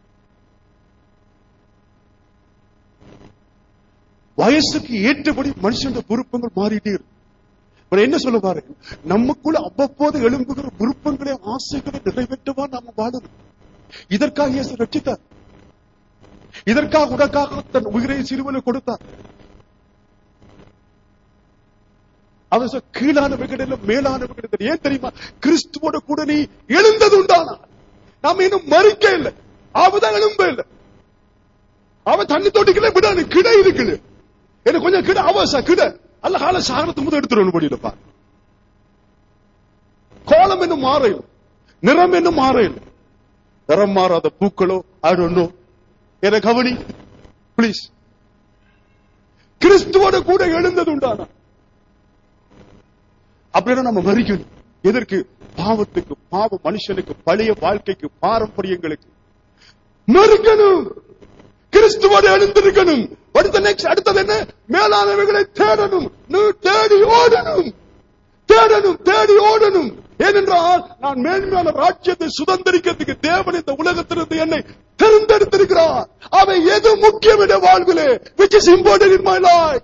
வயசுக்கு ஏற்றபடி மனுஷனுடைய விருப்பங்கள் மாறிட்டே இருக்கு இப்ப என்ன சொல்ல பாரு நமக்குள்ள அவ்வப்போது எழும்புகிற விருப்பங்களை ஆசைகளை நிறைவேற்றவா நாம வாழணும் இதற்காக இயேசு ரட்சித்தார் இதற்காக உனக்காக தன் உயிரை சிறுவனை கொடுத்தார் அவர் சொல் கீழானவைகளில் மேலானவைகளில் ஏன் தெரியுமா கிறிஸ்துவோட கூட நீ எழுந்தது உண்டானா நாம இன்னும் மறிக்க இல்லை அவதான் எழும்ப இல்லை அவன் தண்ணி தொட்டிக்கல விடாது கிட இருக்குது எனக்கு கொஞ்சம் கிட அவச கிட அல்ல கால சாகரத்து முதல் எடுத்துருவணும் படியிலப்பா கோலம் இன்னும் மாறையில் நிறம் இன்னும் மாறையில் நிறம் மாறாத பூக்களோ ஆடோ என கவனி பிளீஸ் கிறிஸ்துவோட கூட எழுந்தது உண்டானா அப்படின்னா நம்ம மறிக்கணும் எதற்கு பாவத்துக்கு பாவ மனுஷனுக்கு பழைய வாழ்க்கைக்கு பாரம்பரியங்களுக்கு மறுக்கணும் கிறிஸ்துவோடு எழுந்திருக்கணும் அடுத்த நெக்ஸ்ட் அடுத்தது என்ன மேலானவைகளை தேடணும் நீ தேடி ஓடணும் தேடணும் தேடி ஓடணும் ஏனென்றால் நான் மேன்மையான ராஜ்யத்தை சுதந்திரிக்கிறதுக்கு தேவன் இந்த உலகத்திலிருந்து என்னை தேர்ந்தெடுத்திருக்கிறார் அவை எது முக்கியம் என்ற வாழ்விலே which is important in my life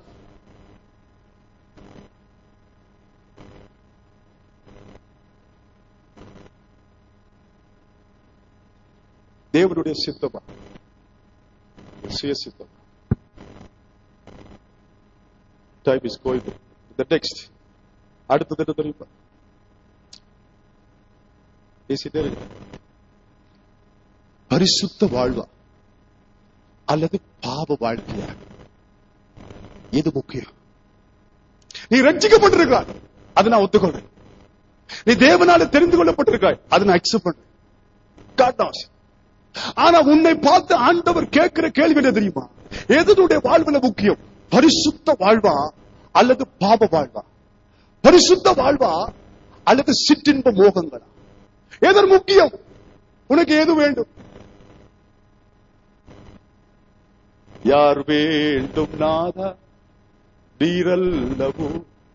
தேவனுடைய சித்தமா சுய சித்தம் time is going the text அடுத்தது என்ன தெரியுமா பேசிட்டே இருக்கு பரிசுத்த வாழ்வா அல்லது பாவ வாழ்க்கையா எது முக்கியம் நீ ரட்சிக்கப்பட்டிருக்காய் அதை நான் ஒத்துக்கொள்றேன் நீ தேவனால தெரிந்து கொள்ளப்பட்டிருக்காய் அதை நான் அக்செப்ட் பண்றேன் God knows. ஆனா உன்னை பார்த்து ஆண்டவர் கேட்கிற கேள்வி என்ன தெரியுமா எதனுடைய வாழ்வுல முக்கியம் பரிசுத்த வாழ்வா அல்லது பாப வாழ்வா பரிசுத்த வாழ்வா அல்லது சிற்றின்ப மோகங்களா எதன் முக்கியம் உனக்கு எது வேண்டும் யார் வேண்டும் நாதா நீரல்லவோ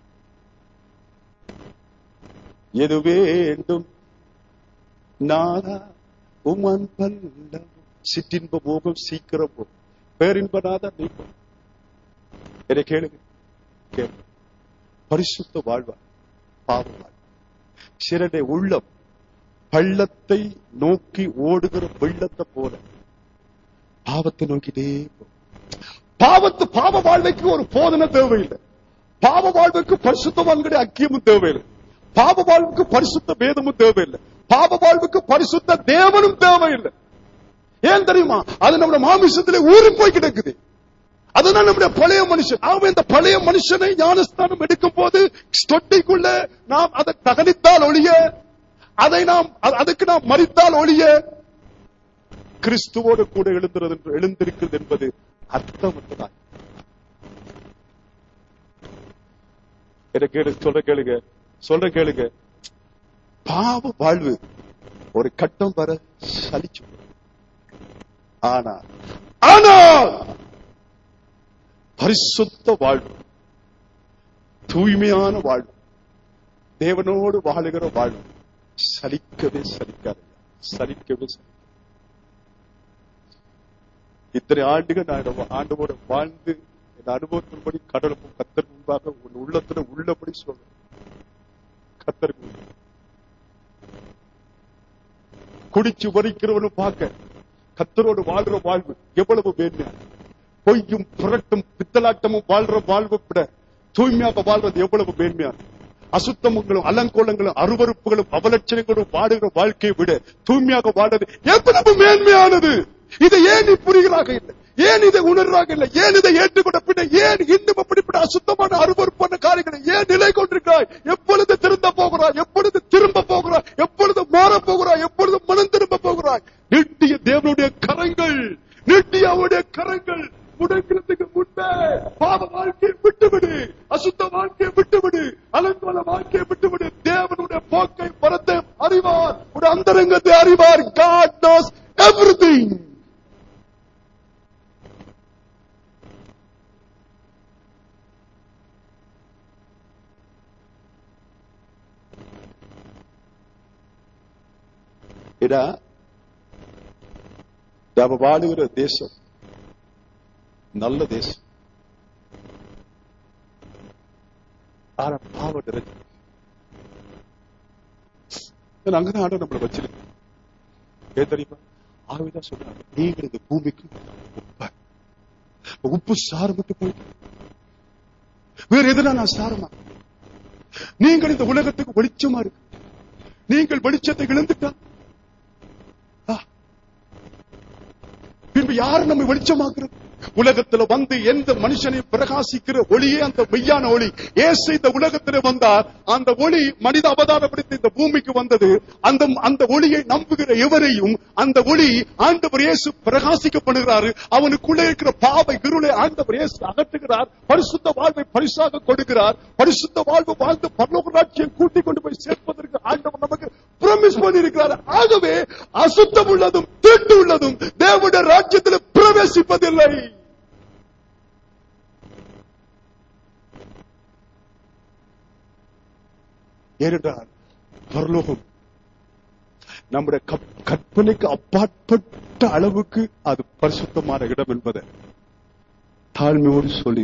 எது வேண்டும் நாதா உமன் பல்லம் சிற்றின்ப மோகம் சீக்கிரம் போகும் பேரின்பனாதா நீ போ. என்னை கேளுங்க கேளு பரிசுத்த வாழ்வா பாவ வாழ்வா சிலருடைய உள்ளம் பள்ளத்தை நோக்கி ஓடுகிற வெள்ளத்தை போல பாவத்தை நோக்கிட்டே போகும் பாவத்து பாவ வாழ்வைக்கு ஒரு போதனை தேவையில்லை பாவ வாழ்வுக்கு பரிசுத்தவான்களுடைய அக்கியமும் தேவையில்லை பாவ வாழ்வுக்கு பரிசுத்த வேதமும் தேவையில்லை பாவ வாழ்வுக்கு பரிசுத்த தேவனும் தேவையில்லை ஏன் தெரியுமா அது நம்முடைய மாமிசத்திலே ஊறி போய் கிடக்குது அதுதான் நம்முடைய பழைய மனுஷன் அவன் இந்த பழைய மனுஷனை ஞானஸ்தானம் எடுக்கும் போது தொட்டிக்குள்ள நாம் அதை தகனித்தால் ஒழிய அதை நாம் அ- அதுக்கு நாம் மறித்தால் ஒழிய கிறிஸ்துவோடு கூட எழுந்துறது என்று- எழுந்திருக்கிறது என்பது அர்த்தமற்றதான் என்ன கேளு சொல்ற கேளுங்க சொல்ற கேளுங்க பாவ வாழ்வு ஒரு கட்டம் வர சலிச்சு போகும். ஆனா ஆனால் பரிசுத்த வாழ்வு தூய்மையான வாழ்வு தேவனோடு வாழுகிற வாழ்வு சலிக்கவே சலிக்காது சலிக்கவே சலிக்காது இத்தனை ஆண்டுகள் நான் இந்த ஆண்டவோட வாழ்ந்து என் அனுபவத்தின்படி கடலுக்கும் கத்தர் முன்பாக உன் உள்ளத்துல உள்ளபடி சொல்றேன் கத்தருக்கு முன்பாக. குடிச்சு வரிக்கிறவனு பார்க்க கத்தரோடு வாழ்ற வாழ்வு எவ்வளவு மேன்மையானது பொய்யும் புரட்டும் பித்தலாட்டமும் வாழ்ற வாழ்வை விட தூய்மையாக வாழ்றது எவ்வளவு மேன்மையானது அசுத்தமுங்களும் அலங்கோலங்களும் அருவறுப்புகளும் அவலட்சணங்களும் வாடுகிற வாழ்க்கையை விட தூய்மையாக வாழ்றது எவ்வளவு மேன்மையானது இதை ஏன் நீ புரிகிறாக இல்லை ஏன் இதை உணர்றாக இல்லை ஏன் இதை ஏற்றுக்கொண்ட பின்ன ஏன் இன்னும் அப்படிப்பட்ட அசுத்தமான அருவறுப்பான காரியங்களை ஏன் நிலை கொண்டிருக்கிறாய் எப்பொழுது திருந்த போகிறாய் எப்பொழுது திரும்ப போகிறாய் எப்பொழுது மாற போகிறாய் எப்பொழுது மனம் திரும்ப போகிறாய் நீட்டிய தேவனுடைய கரங்கள் நீட்டிய அவருடைய கரங்கள் முடக்கிறதுக்கு முன்பே பாவ வாழ்க்கையை விட்டுவிடு அசுத்த வாழ்க்கையை விட்டுவிடு அலங்கோல வாழ்க்கையை விட்டுவிடு தேவனுடைய போக்கை பரத்தை அறிவார் ஒரு அந்தரங்கத்தை அறிவார் God knows everything இதா நாம வாழுகிற தேசம் நல்ல தேசம் ஆனா பாவ நிறைஞ்சு அங்கதான் ஆண்டு நம்மளை வச்சிருக்கு ஏன் தெரியுமா ஆகவேதான் சொல்றாங்க நீங்கள் இந்த பூமிக்கு உப்ப உப்பு சாறு மட்டும் போயிட்டு வேற எதுனா நான் சாரமா நீங்கள் இந்த உலகத்துக்கு வெளிச்சமா இருக்கு நீங்கள் வெளிச்சத்தை இழந்துட்டா ஆ. பின்பு யார் நம்மை வெளிச்சமாக்குறது உலகத்துல வந்து எந்த மனுஷனை பிரகாசிக்கிற ஒளியே அந்த மெய்யான ஒளி ஏசு இந்த உலகத்துல வந்தார் அந்த ஒளி மனித அவதாரப்படுத்தி இந்த பூமிக்கு வந்தது அந்த அந்த ஒளியை நம்புகிற எவரையும் அந்த ஒளி ஆண்டவர் இயேசு பிரகாசிக்கப்படுகிறாரு அவனுக்குள்ளே இருக்கிற பாவை இருளை ஆண்டவர் இயேசு அகற்றுகிறார் பரிசுத்த வாழ்வை பரிசாக கொடுக்கிறார் பரிசுத்த வாழ்வு வாழ்ந்து பரலோக ராட்சியம் கூட்டிக் கொண்டு போய் சேர்ப்பதற்கு ஆண்டவர் நமக்கு ப்ராமிஸ் பண்ணியிருக்கிறார் ஆகவே அசுத்தம் உள்ளதும் தீட்டு உள்ளதும் தேவனுடைய ராஜ்யத்தில் பிரவேசிப்பதில்லை ஏனென்றால் பரலோகம் நம்முடைய கப்- கற்பனைக்கு அப்பாற்பட்ட அளவுக்கு அது பரிசுத்தமான இடம் என்பதை தாழ்மையோடு சொல்லி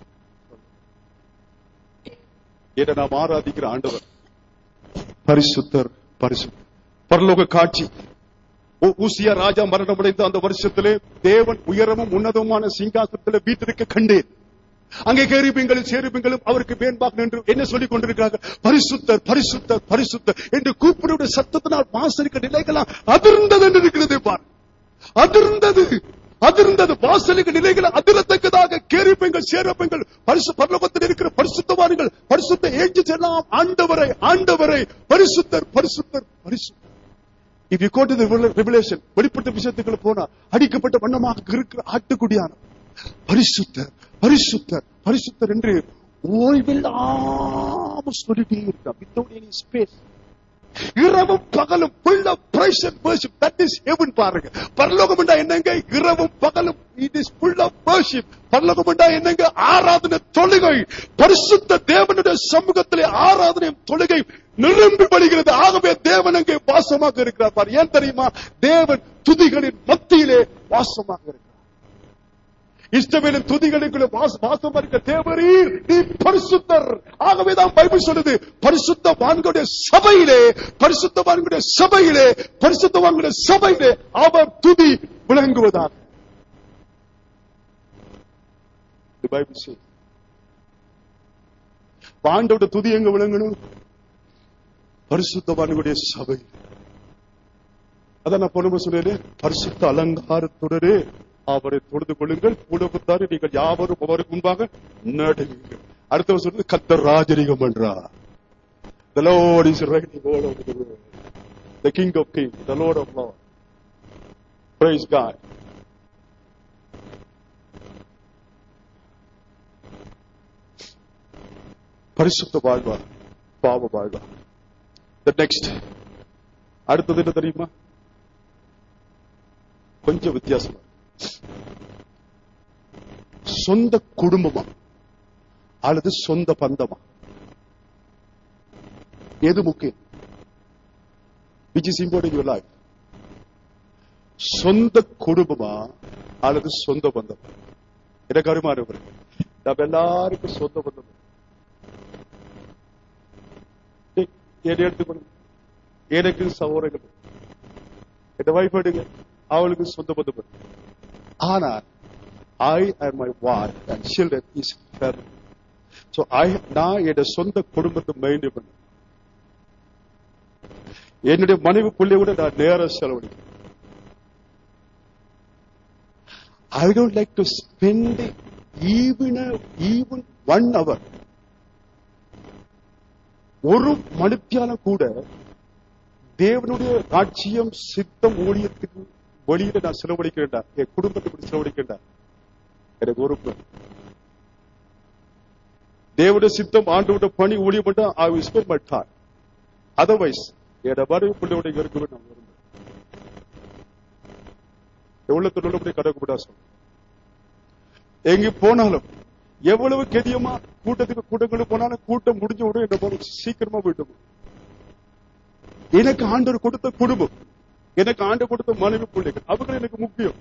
ஏன்னா நாம் ஆராதிக்கிற ஆண்டவர் பரிசுத்தர் பரிசுத்தர் பரலோக காட்சி ஊ- ஊசியா ராஜா மரணமடைந்த அந்த வருஷத்திலே தேவன் உயரமும் உன்னதமான சிங்காசனத்திலே வீட்டிற்கு கண்டேன் அங்கே கேரிபிங்களும் சேரிபிங்களும் அவருக்கு மேன்பாக நின்று என்ன சொல்லிக் கொண்டிருக்கிறார்கள் பரிசுத்தர் பரிசுத்தர் பரிசுத்தர் என்று கூப்பிடுடைய சத்தத்தினால் வாசலுக்கு நிலைகளாம் அதிர்ந்தது என்று இருக்கிறது பார் அதிர்ந்தது அதிர்ந்தது வாசலுக்கு நிலைகள் அதிரத்தக்கதாக கேரிப்பெண்கள் சேரப்பெண்கள் பரிசு பரலோகத்தில் இருக்கிற பரிசுத்தவான்கள் பரிசுத்த ஏஞ்சஸ் எல்லாம் ஆண்டவரை ஆண்டவரை பரிசுத்தர் பரிசுத்தர் பரிசுத்தர் if you go to the revelation வெளிப்பட்ட விஷயத்துக்குள்ள போனா அடிக்கப்பட்ட வண்ணமாக இருக்கிற ஆட்டுக்குடியான பரிசுத்தர் பரிசுத்தர் பரிசுத்தர் என்று ஓய்வில்லாம சொல்லிட்டே இருக்கான் வித்தவுட் எனி ஸ்பேஸ் இரவும் பகலும் full of praise and worship that is heaven பாருங்க பரலோகம் என்றா என்னங்க இரவும் பகலும் it is full of worship பரலோகம் என்றா என்னங்க ஆராதனை தொழுகை பரிசுத்த தேவனுடைய சமூகத்திலே ஆராதனையும் தொழுகை நிரம்பி வழிகிறது ஆகவே தேவன் அங்கே வாசமாக இருக்கிறார் பாரு ஏன் தெரியுமா தேவன் துதிகளின் மத்தியிலே வாசமாக இருக்கிறார் இஷ்டவேலின் துதிகளுக்குள்ள வாச வாசம் இருக்க தேவரீர் நீ பரிசுத்தர் ஆகவேதான் பைபிள் சொல்லுது பரிசுத்தவான்களுடைய சபையிலே பரிசுத்தவான்களுடைய சபையிலே பரிசுத்தவான்களுடைய சபையிலே அவர் துதி விளங்குவதாக The Bible says. ஆண்டோட துதி எங்க விளங்கணும் பரிசுத்தவான்களுடைய சபை அதான் நான் பொண்ணு சொன்னேன் பரிசுத்த அலங்காரத்துடனே அவரை தொழுது கொள்ளுங்கள் உலகத்தாரு நீங்கள் யாவரும் அவருக்கு முன்பாக நடுங்கள் அடுத்தவர் சொல்றது கத்தர் ராஜரிகம் பண்றார் The Lord is reigning all over the world. The King of Kings, the Lord of Lords. Praise God. பரிசுத்த வாழ்வா பாவ வாழ்வா The next அடுத்தது என்ன தெரியுமா கொஞ்சம் வித்தியாசமா சொந்த குடும்பமா அல்லது சொந்த பந்தமா எது முக்கியம் which is important your life சொந்த குடும்பமா அல்லது சொந்த பந்தம் எனக்கு அருமாறு நம்ம எல்லாருக்கும் சொந்த பந்தம் என்னை எடுத்துக்கணும் எனக்கு சகோதரர்கள் என் வைஃப் எடுங்க அவளுக்கு சொந்த பந்தம் ஆனா I and my what and children is so I நான் என்னோட சொந்த குடும்பத்தை மெயின்டைன் பண்ண என்னுடைய மனைவி பிள்ளை கூட நான் நேரம் செலவழிக்கிறேன் I don't like to spend even even one hour ஒரு மனுத்தியான கூட தேவனுடைய ராட்சியம் சித்தம் ஊழியத்துக்கு வெளியில நான் செலவழிக்கிறேன்டா என் குடும்பத்துக்கு செலவழிக்கிறேன்டா எனக்கு ஒரு தேவனுடைய சித்தம் ஆண்டு பணி ஊழியம் பண்ணா I will spend my time otherwise என்னோட மனைவி பிள்ளையோட இங்க இருக்கவே நான் விரும்புறேன் எவ்வளவு உள்ளபடி கடவுப்படா சொல்ல எங்க போனாலும் எவ்வளவு கெதியமா கூட்டத்துக்கு கூட்டங்களுக்கு போனாலும் கூட்டம் முடிஞ்ச உடனே என்ன போன சீக்கிரமா போயிட்டு எனக்கு ஆண்டவர் கொடுத்த குடும்பம் எனக்கு ஆண்டு கொடுத்த மனைவி பிள்ளைகள் அவர்கள் எனக்கு முக்கியம்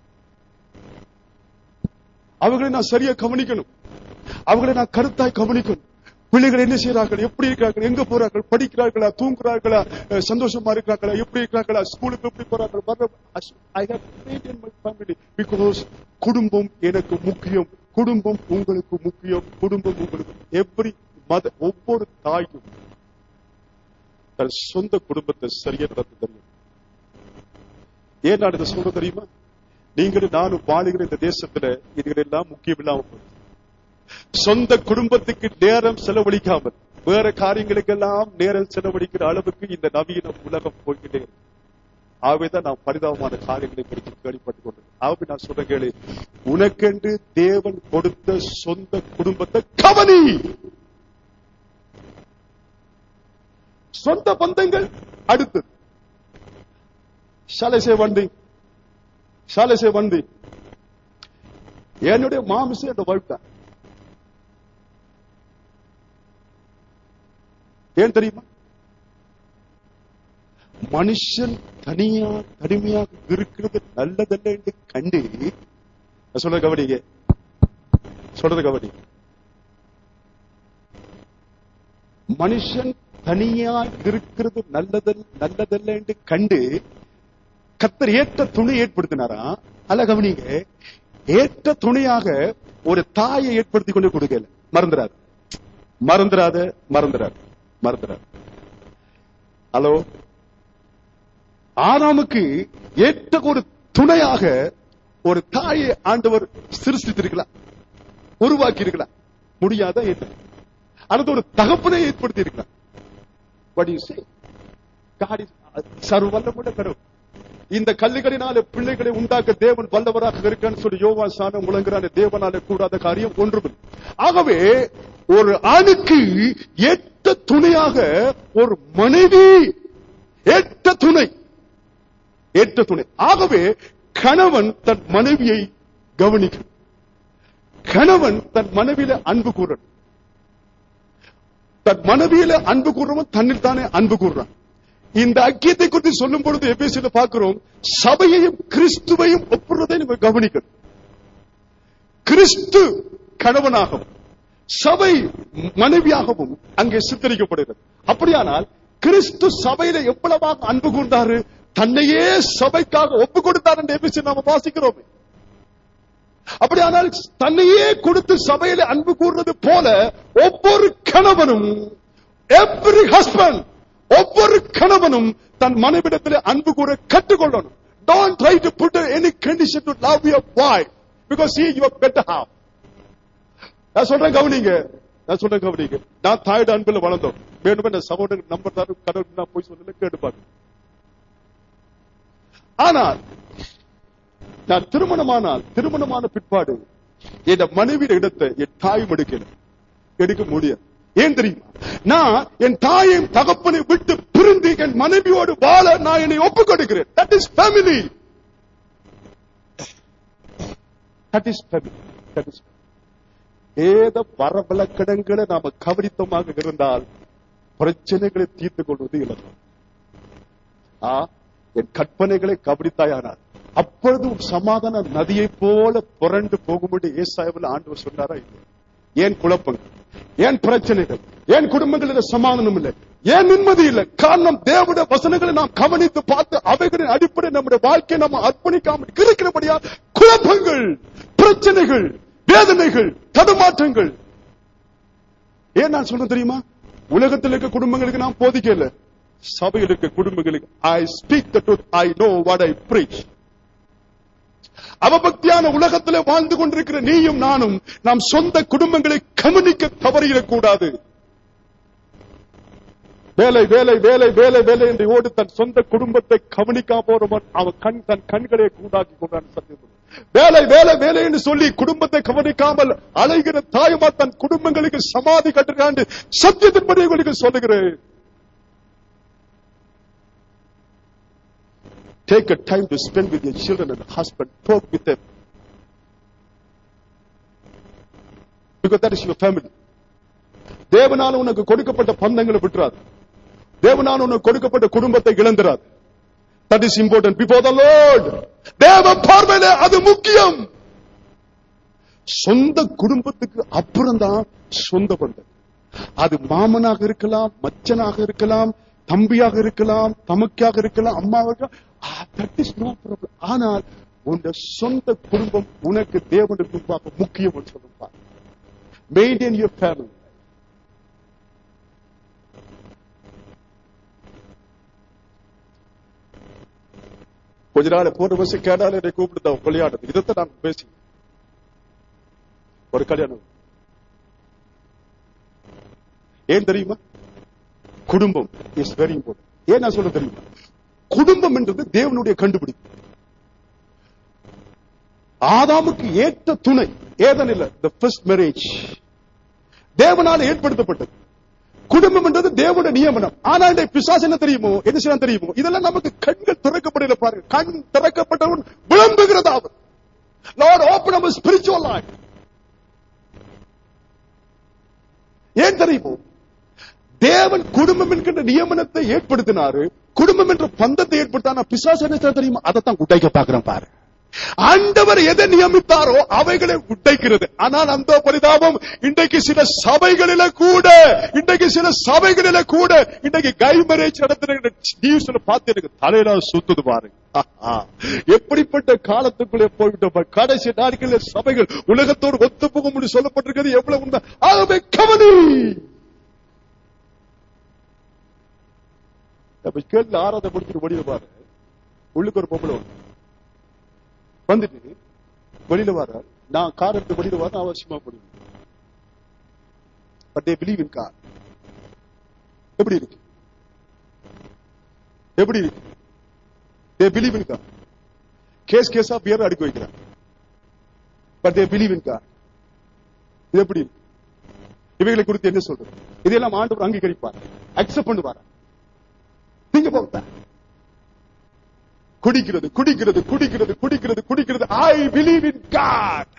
அவர்களை நான் சரியா கவனிக்கணும் அவர்களை நான் கருத்தாய் கவனிக்கணும் பிள்ளைகள் என்ன செய்யறார்கள் எப்படி இருக்கிறார்கள் எங்க போறார்கள் படிக்கிறார்களா தூங்குறார்களா அஹ், சந்தோஷமா இருக்கிறார்களா எப்படி இருக்கிறார்களா ஸ்கூலுக்கு எப்படி போறார்கள் I have my family because குடும்பம் எனக்கு முக்கியம் குடும்பம் உங்களுக்கு முக்கியம் குடும்பம் உங்களுக்கு எவ்ரி மத ஒவ்வொரு தாயும் தன் சொந்த குடும்பத்தை சரியா நடத்த தெரியும் ஏன் நான் இதை சொல்ல தெரியுமா நீங்களும் நானும் வாழுகிற இந்த தேசத்துல இதுகள் எல்லாம் முக்கியம் இல்லாம போகுது. சொந்த குடும்பத்துக்கு நேரம் செலவழிக்காமல் வேற காரியங்களுக்கெல்லாம் நேரம் செலவழிக்கிற அளவுக்கு இந்த நவீன உலகம் போய்கிட்டே இருக்கு ஆகவேதான் நான் பரிதாபமான காரியங்களை குறித்து கேள்விப்பட்டுக் கொண்டேன் ஆகவே நான் சொல்ற கேளு உனக்கென்று தேவன் கொடுத்த சொந்த குடும்பத்தை கவனி சொந்த பந்தங்கள் அடுத்தது ಶಾಲೆ ಸೇ ಬಂದಿ ಶಾಲೆ ಸೇ ಬಂದಿ என்னுடைய மாமிசம் என்ற வாழ்க்கை ஏன் தெரியுமா மனுஷன் தனியா தனிமையாக இருக்கிறது நல்லதல்ல என்று கண்டு நான் சொல்றது கவனிங்க சொல்றது கவனி மனுஷன் தனியா இருக்கிறது நல்லதல் நல்லதல்ல என்று கண்டு கத்தர் ஏற்ற துணை ஏற்படுத்தினாரா அல்ல கவனிங்க ஏற்ற துணையாக ஒரு தாயை ஏற்படுத்தி கொண்டு கொடுக்கல மறந்துடாது மறந்துடாத மறந்துடாது மறந்துடாது ஹலோ ஆதாமுக்கு ஏற்ற ஒரு துணையாக ஒரு தாயை ஆண்டவர் சிருஷ்டித்திருக்கலாம் உருவாக்கி இருக்கலாம் முடியாத ஏற்ற அடுத்து ஒரு தகப்பனை ஏற்படுத்தி இருக்கலாம் What do you say? God is சர்வல்லமுள்ள கடவுள் இந்த கல்லுகளினால பிள்ளைகளை உண்டாக்க தேவன் வல்லவராக இருக்கான்னு சொல்லி யோவா சாணம் முழங்குறான தேவனால கூடாத காரியம் ஒன்றுமில்லை ஆகவே ஒரு ஆணுக்கு ஏற்ற துணையாக ஒரு மனைவி ஏற்ற துணை ஏற்ற துணை ஆகவே கணவன் தன் மனைவியை கவனிக்கும் கணவன் தன் மனைவியில அன்பு கூறணும் தன் மனைவியில அன்பு கூறுறவன் தன்னில் தானே அன்பு கூறுறான் இந்த ஐக்கியத்தை குறித்து சொல்லும் பொழுது எபேசியில பார்க்கிறோம் சபையையும் கிறிஸ்துவையும் ஒப்புறதை நம்ம கவனிக்கணும் கிறிஸ்து கணவனாகவும் சபை மனைவியாகவும் அங்கே சித்தரிக்கப்படுகிறது அப்படியானால் கிறிஸ்து சபையில எவ்வளவாக அன்பு கூர்ந்தாரு தன்னையே சபைக்காக ஒப்பு கொடுத்தார் என்று எபேசியில் நாம வாசிக்கிறோமே அப்படியானால் தன்னையே கொடுத்து சபையில அன்பு கூறுறது போல ஒவ்வொரு கணவனும் எவ்ரி ஹஸ்பண்ட் ஒவ்வொரு கணவனும் தன் மனைவிடத்தில் அன்பு கூற கற்றுக்கொள்ளணும் don't try to put any condition to love your boy because he your better half நான் சொல்றேன் கவனிங்க நான் சொல்றேன் கவனிங்க நான் தாயோட அன்பில் வளர்ந்தோம் வேணுமே நான் சகோதரன் நம்பர் தான் கடவுள் நான் போய் சொல்லல கேட்டுப்பாங்க ஆனால் நான் திருமணமானால் திருமணமான பிற்பாடு என் மனைவியின் இடத்தை என் தாய் எடுக்கல எடுக்க முடியாது ஏன் தெரியுமா நான் என் தாயும் தகப்பனை விட்டு பிரிந்து என் மனைவியோடு வாழ நான் என்னை ஒப்புக் கொடுக்கிறேன் that is family that is family that is வேத வரவழக்கடங்களை நாம கவனித்தமாக இருந்தால் பிரச்சனைகளை தீர்த்து கொள்வது இலக்கம் ஆ, என் கற்பனைகளை கவனித்தாயானார் அப்பொழுது உன் சமாதான நதியை போல புரண்டு போகும்படி ஏசாயவில் ஆண்டவர் சொன்னாரா இல்லை ஏன் குழப்பங்கள் ஏன் பிரச்சனைகள் ஏன் குடும்பங்களில் சமாதானம் இல்லை ஏன் நிம்மதி இல்லை காரணம் தேவனுடைய வசனங்களை நாம் கவனித்து பார்த்து அவைகளின் அடிப்படை நம்முடைய வாழ்க்கையை நம்ம அர்ப்பணிக்காமல் இருக்கிறபடியா குழப்பங்கள் பிரச்சனைகள் வேதனைகள் தடுமாற்றங்கள் ஏன் நான் சொல்றேன் தெரியுமா உலகத்தில் இருக்க குடும்பங்களுக்கு நான் போதிக்கல சபையில் இருக்க குடும்பங்களுக்கு I speak the truth I know what I preach அவபக்தியான உலகத்திலே வாழ்ந்து கொண்டிருக்கிற நீயும் நானும் நாம் சொந்த குடும்பங்களை கவனிக்க தவறிடக்கூடாது வேலை வேலை வேலை வேலை வேலை என்று ஓடி தன் சொந்த குடும்பத்தை கவனிக்கா போறவன் அவன் கண் தன் கண்களை கூடாக்கி கொண்டான் சத்தியம் வேலை வேலை வேலை என்று சொல்லி குடும்பத்தை கவனிக்காமல் அலைகிற தாயுமா தன் குடும்பங்களுக்கு சமாதி கட்டுறான் சத்தியத்தின்படி உங்களுக்கு சொல்லுகிறேன் Take a time to spend with your children and husband. Talk with them. Because that is your family. தேவனால உனக்கு கொடுக்கப்பட்ட பந்தங்களை விட்டுறாது தேவனால உனக்கு கொடுக்கப்பட்ட குடும்பத்தை இழந்துராது that is important before the Lord தேவ பார்வையில அது முக்கியம் சொந்த குடும்பத்துக்கு அப்புறம் தான் சொந்த பந்தம் அது மாமனாக இருக்கலாம் மச்சனாக இருக்கலாம் தம்பியாக இருக்கலாம் தமக்காக இருக்கலாம் அம்மாவாக தட் இஸ் நோ ப்ராப்ளம் ஆனால் உன் சொந்த குடும்பம் உனக்கு தேவனுக்கு முன்பாக முக்கியம் என்று சொல்லுப்பா மெயின்டைன் யுவர் ஃபேமிலி கொஞ்ச நாள் போன வருஷம் கேட்டாலும் என்னை கூப்பிட்டு விளையாடுது இதைத்தான் நான் பேசி ஒரு கல்யாணம் ஏன் தெரியுமா குடும்பம் இஸ் வெரி இம்பார்ட்டன்ட் ஏன் நான் சொல்ல தெரியுமா குடும்பம் என்றது தேவனுடைய கண்டுபிடிப்பு ஆதாமுக்கு ஏற்ற துணை ஏதன் இல்ல த ஃபர்ஸ்ட் மேரேஜ் தேவனால ஏற்படுத்தப்பட்டது குடும்பம் என்றது தேவனுடைய நியமனம் ஆனா இந்த பிசாசு என்ன தெரியுமோ என்ன செய்யலாம் தெரியுமோ இதெல்லாம் நமக்கு கண்கள் திறக்கப்படல பாருங்க கண் திறக்கப்பட்டவன் விளம்புகிறதாவது Lord open our spiritual life ஏன் தெரியுமோ தேவன் குடும்பம் என்கின்ற நியமனத்தை ஏற்படுத்தினாரு குடும்பம் என்ற பந்தத்தை ஏற்படுத்தான பிசாசு என்ன செய்ய தெரியுமா அதைத்தான் உடைக்க பாக்குறேன் பாரு ஆண்டவர் எதை நியமித்தாரோ அவைகளை உடைக்கிறது ஆனால் அந்த பரிதாபம் இன்றைக்கு சில சபைகளில கூட இன்றைக்கு சில சபைகளில கூட இன்றைக்கு கை மேரேஜ் நடத்துற நியூஸ்ல பார்த்து எனக்கு தலையில சுத்துது பாருங்க ஆஹா. எப்படிப்பட்ட காலத்துக்குள்ளே போய்விட்டோம் கடைசி நாட்களில் சபைகள் உலகத்தோடு ஒத்து போகும் என்று சொல்லப்பட்டிருக்கிறது எவ்வளவு உண்மை ஆகவே கவனி அப்ப கேள்வி ஆறாவது முடிச்சுட்டு வெளியில பாரு உள்ளுக்கு ஒரு பொம்பளை வந்து வந்துட்டு வெளியில வர நான் கார் எடுத்து வெளியில வர அவசியமா முடியும் but they believe in car எப்படி இருக்கு எப்படி இருக்கு they believe in car case கேஸா பியர் அடுக்கி வைக்கிறான் but they believe in car இது எப்படி இருக்கு இவைகளை குறித்து என்ன சொல்றது இதெல்லாம் ஆண்டவர் அங்கீகரிப்பார் அக்செப்ட் பண்ணுவார் நீங்க போக குடிக்கிறது குடிக்கிறது குடிக்கிறது குடிக்கிறது குடிக்கிறது ஐ பிலீவ் இன் காட்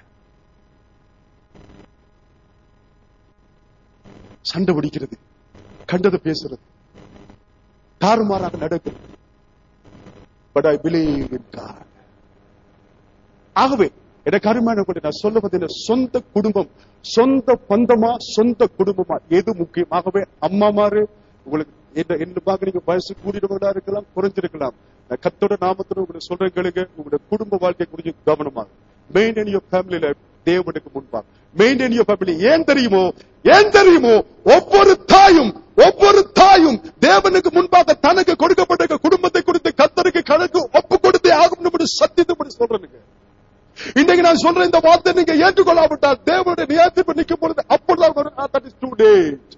சண்டை பிடிக்கிறது கண்டதை பேசுறது தாறுமாறாக நடக்கிறது but I believe in God ஆகவே எனக்கு அருமையான கூட நான் சொல்ல வந்த சொந்த குடும்பம் சொந்த பந்தமா சொந்த குடும்பமா எது முக்கியம் ஆகவே அம்மாமாரு உங்களுக்கு என்ன என்ன பார்க்க நீங்க வயசு கூடினவங்களா இருக்கலாம் குறைஞ்சிருக்கலாம் நான் கத்தோட நாமத்துல உங்களுக்கு சொல்றேன் கேளுங்க உங்களுடைய குடும்ப வாழ்க்கை குறித்து கவனமாக மெயின்டைன் யோர் ஃபேமிலி லைஃப் தேவனுக்கு முன்பாக மெயின்டைன் யோர் ஃபேமிலி ஏன் தெரியுமோ ஏன் தெரியுமோ ஒவ்வொரு தாயும் ஒவ்வொரு தாயும் தேவனுக்கு முன்பாக தனக்கு கொடுக்கப்பட்ட குடும்பத்தை குறித்து கத்தருக்கு கணக்கு ஒப்பு கொடுத்தே ஆகும் நம்முடைய சத்தியத்தை சொல்றேனுங்க இன்னைக்கு நான் சொல்ற இந்த வார்த்தை நீங்க ஏற்றுக்கொள்ளாவிட்டால் தேவனுடைய நியாயத்திற்கு நிற்கும் பொழுது அப்பொழுது வரும் தட் இஸ் டூ டேட்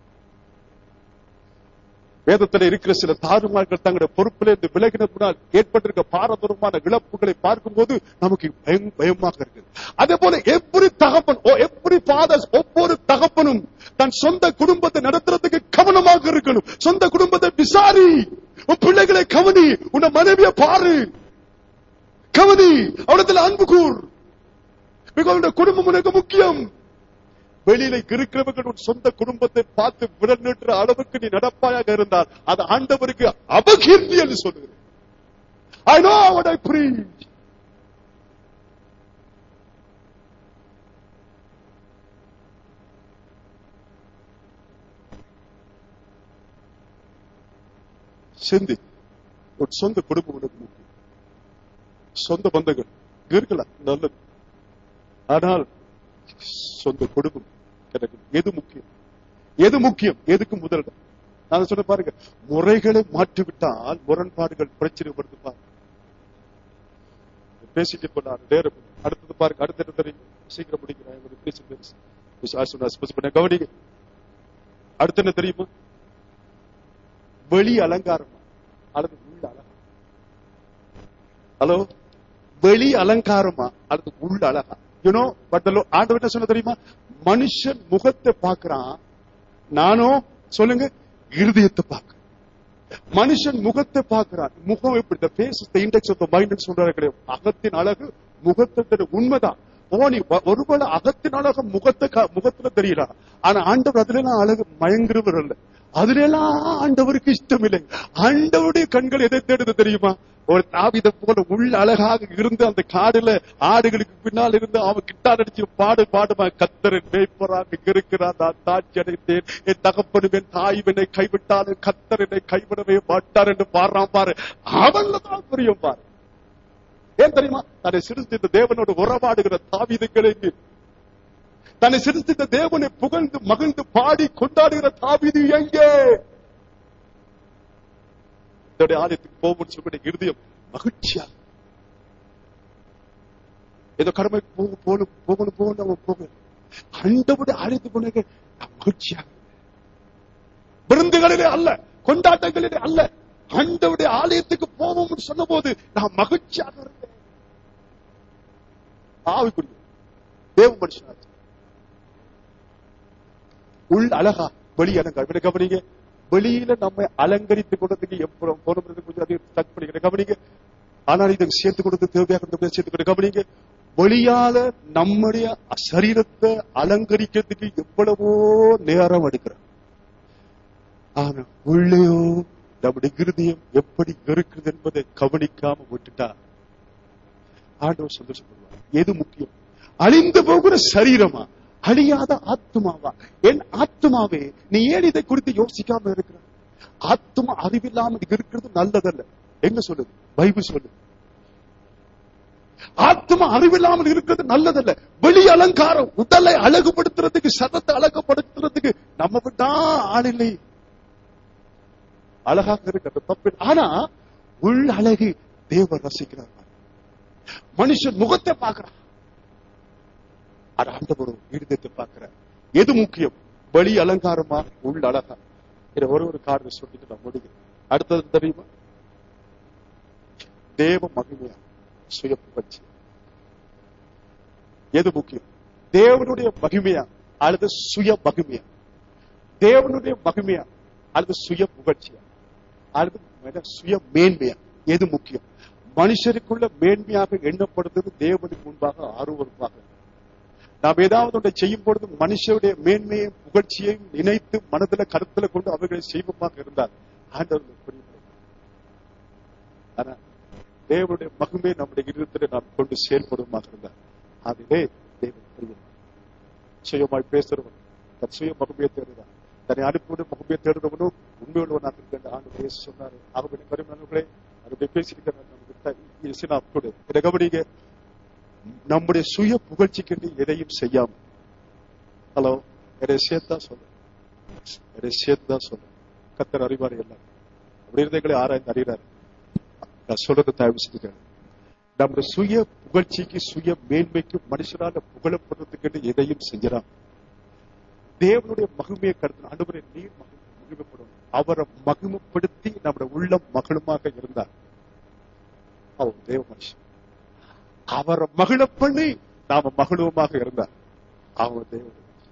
வேதத்தில் இருக்கிற சில தாறுமார்கள் தங்களுடைய பொறுப்பில் இருந்து விலகினதுனால் ஏற்பட்டிருக்க பாரதூரமான இழப்புகளை பார்க்கும்போது நமக்கு பயம் பயமாக இருக்குது அதே போல எப்படி தகப்பன் ஓ எப்படி ஃபாதர்ஸ் ஒவ்வொரு தகப்பனும் தன் சொந்த குடும்பத்தை நடத்துறதுக்கு கவனமாக இருக்கணும் சொந்த குடும்பத்தை விசாரி உன் பிள்ளைகளை கவனி உன்னை மனைவியை பாரு கவனி அவனத்தில் அன்பு கூர் மிகவும் குடும்பம் உனக்கு முக்கியம் வெளியில இருக்கிறவர்கள் உன் சொந்த குடும்பத்தை பார்த்து விரல் நீட்டுற அளவுக்கு நீ நடப்பாயாக இருந்தால் அது ஆண்டவருக்கு அபகீர்த்தி என்று சொல்லுகிறேன் I know what I preach சிந்தி உன் சொந்த குடும்பம் உனக்கு முக்கியம் சொந்த பந்தங்கள் இருக்கலாம் நல்லது ஆனால் சொந்த குடும்பம் எனக்கு எது முக்கியம் எது முக்கியம் எதுக்கு முதலிடம் நான் சொன்ன பாருங்க முறைகளை மாற்றிவிட்டால் முரண்பாடுகள் பிரச்சனை வருது பாருங்க பேசிட்டு போனார் நேரம் அடுத்தது பாருங்க அடுத்த என்ன தெரியும் சீக்கிரம் முடிக்கிறேன் உங்களுக்கு பேசி பேசி விசுவாசம் நான் ஸ்பெஸ் பண்ண கவனிங்க அடுத்து என்ன தெரியுமா வெளி அலங்காரமா அல்லது உள்ள அலங்காரம் ஹலோ வெளி அலங்காரமா அல்லது உள்ள அழகா யூனோ பட் ஆண்டவர் என்ன சொன்ன தெரியுமா மனுஷன் முகத்தை பார்க்கறான் நானும் சொல்லுங்க இருதயத்தை பார்க்கிறேன் மனுஷன் முகத்தை பார்க்கிறான் முகம் எப்படி இந்த face the index of the mind சொல்றாரு கிடையாது அகத்தின் அழகு முகத்தை உண்மைதான் ஓ நீ வ- ஒருவேளை அகத்தின் அழகு முகத்தை கா- முகத்துல தெரியல ஆனா ஆண்டவர் அதுல எல்லாம் அழகு மயங்குறவர் அல்ல அதுல எல்லாம் ஆண்டவருக்கு இஷ்டம் இல்லை ஆண்டவருடைய கண்கள் எதை தேடுது தெரியுமா ஒரு தாவித போல உள்ள அழகாக இருந்து அந்த காடுல ஆடுகளுக்கு பின்னால் இருந்து அவன் கிட்டார் அடிச்சு பாடு பாடுமா கத்தரன் மேய்ப்பராக இருக்கிறான் நான் தாட்சி அடைந்தேன் என் தகப்பனும் என் தாய்வனை கைவிட்டாலும் கத்தரனை கைவிடவே மாட்டார் என்று பாடுறான் பாரு அவன்ல தான் புரியும் பாரு ஏன் தெரியுமா தன்னை சிறுத்தித்த தேவனோடு உறவாடுகிற தாவிதுகளுக்கு தன்னை சிறுத்தித்த தேவனை புகழ்ந்து மகிழ்ந்து பாடி கொண்டாடுகிற தாவிது எங்கே தன்னுடைய ஆலயத்துக்கு போகும்னு சொல்லி இருதயம் மகிழ்ச்சியா ஏதோ கடமைக்கு போக போகணும் போகணும் போகணும் அவன் போக அண்டபடி ஆலயத்துக்கு போன மகிழ்ச்சியா விருந்துகளிலே அல்ல கொண்டாட்டங்களிலே அல்ல ஆண்டவுடைய ஆலயத்துக்கு போவோம்னு சொன்ன போது நான் மகிழ்ச்சியாக இருந்தேன் ஆவிக்குரிய தேவ மனுஷனாச்சு உள் அழகா வெளி அலங்காரம் இவனை கவனிங்க வெளியில நம்ம அலங்கரித்துக் கொண்டதுக்கு எப்போ போனது கொஞ்சம் அதிகம் டச் பண்ணிக்கிறேன் கவனிங்க ஆனால் இதை சேர்த்து கொடுத்து தேவையாக இருந்தபடியா சேர்த்து கொடுத்து கவனிங்க வெளியால நம்முடைய சரீரத்தை அலங்கரிக்கிறதுக்கு எவ்வளவோ நேரம் எடுக்கிறோம் ஆனா உள்ளேயோ நம்முடைய இருதயம் எப்படி இருக்குது என்பதை கவனிக்காம விட்டுட்டா ஆண்டவர் சந்தோஷப்படுவார் எது முக்கியம் அழிந்து போகிற சரீரமா அழியாத ஆத்மாவா என் ஆத்மாவே நீ ஏன் இதை குறித்து யோசிக்காம இருக்கிற ஆத்மா அறிவில்லாமல் இருக்கிறது நல்லதல்ல எங்க சொல்லுது பைபிள் சொல்லுது ஆத்மா அறிவில்லாமல் இருக்கிறது நல்லதல்ல வெளி அலங்காரம் உடலை அழகுபடுத்துறதுக்கு சதத்தை அழகுபடுத்துறதுக்கு நம்ம விட்டா ஆள் இல்லை அழகாக இருக்கிறது தப்பு ஆனா உள் அழகு தேவன் ரசிக்கிறார் மனுஷன் முகத்தை பார்க்கிறான் அது ஆண்டவர் இருதயத்தை பார்க்கிறார் எது முக்கியம் வெளி அலங்காரமா உள் அழகா இதை ஒரு ஒரு காரணம் சொல்லிட்டு நான் முடிக்கிறேன் அடுத்தது தெரியுமா தேவ மகிமையா சுய புகழ்ச்சி எது முக்கியம் தேவனுடைய மகிமையா அல்லது சுய மகிமையா தேவனுடைய மகிமையா அல்லது சுய புகழ்ச்சியா அல்லது மேல சுய மேன்மையா எது முக்கியம் மனுஷருக்குள்ள மேன்மையாக எண்ணப்படுறது தேவனுக்கு முன்பாக ஆர்வமாக நாம் ஏதாவது ஒன்றை செய்யும் பொழுது மனுஷருடைய மேன்மையையும் புகழ்ச்சியையும் நினைத்து மனதுல கருத்துல கொண்டு அவர்களை செய்வமாக இருந்தார் ஆண்டவர் புரியும் ஆனா தேவனுடைய மகிமை நம்முடைய இருதயத்திலே நாம் கொண்டு செயல்படுவதாக இருந்தார் அதிலே தேவன் புரியும் சுயமாய் பேசுறவன் தன் சுய மகிமையை தேடுகிறான் தன்னை அனுப்பிவிடும் மகிமையை தேடுறவனும் உண்மையுள்ளவனாக இருக்கின்ற ஆண்டு பேச சொன்னாரு அவங்க கருமானவர்களே அதை பேசியிருக்கிறார் நமக்கு இதை கவனிங்க நம்முடைய சுய புகழ்ச்சிக்கு எதையும் செய்யாம ஹலோ எதை சேர்த்தா சொல்ல எதை சேர்த்தா சொல்ல கத்தர் அறிவார் எல்லாம் அப்படி இருந்தங்களை ஆராய்ந்து அறிகிறார் நான் சொல்றது தயவு செஞ்சுக்க நம்முடைய சுய புகழ்ச்சிக்கு சுய மேன்மைக்கு மனுஷனால புகழப்படுறதுக்கு எதையும் செஞ்சிடாம தேவனுடைய மகிமையை கருத்து அனுபவரை நீர் மகிமை- மகிமைப்படும் அவரை மகிமைப்படுத்தி நம்முடைய உள்ளம் மகளுமாக இருந்தார் அவர் தேவ மனுஷன் அவரை மகிழ பண்ணி நாம மகிழ்வமாக இருந்தார் அவர் தேவ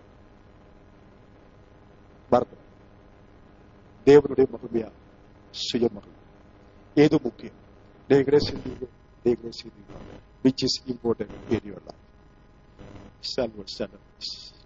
பாரதம் தேவனுடைய மகிமையா சுய மகிமை ஏது முக்கியம் நீங்களே சிந்திங்க நீங்களே சிந்திங்க which is important in your life. Stand, stand up.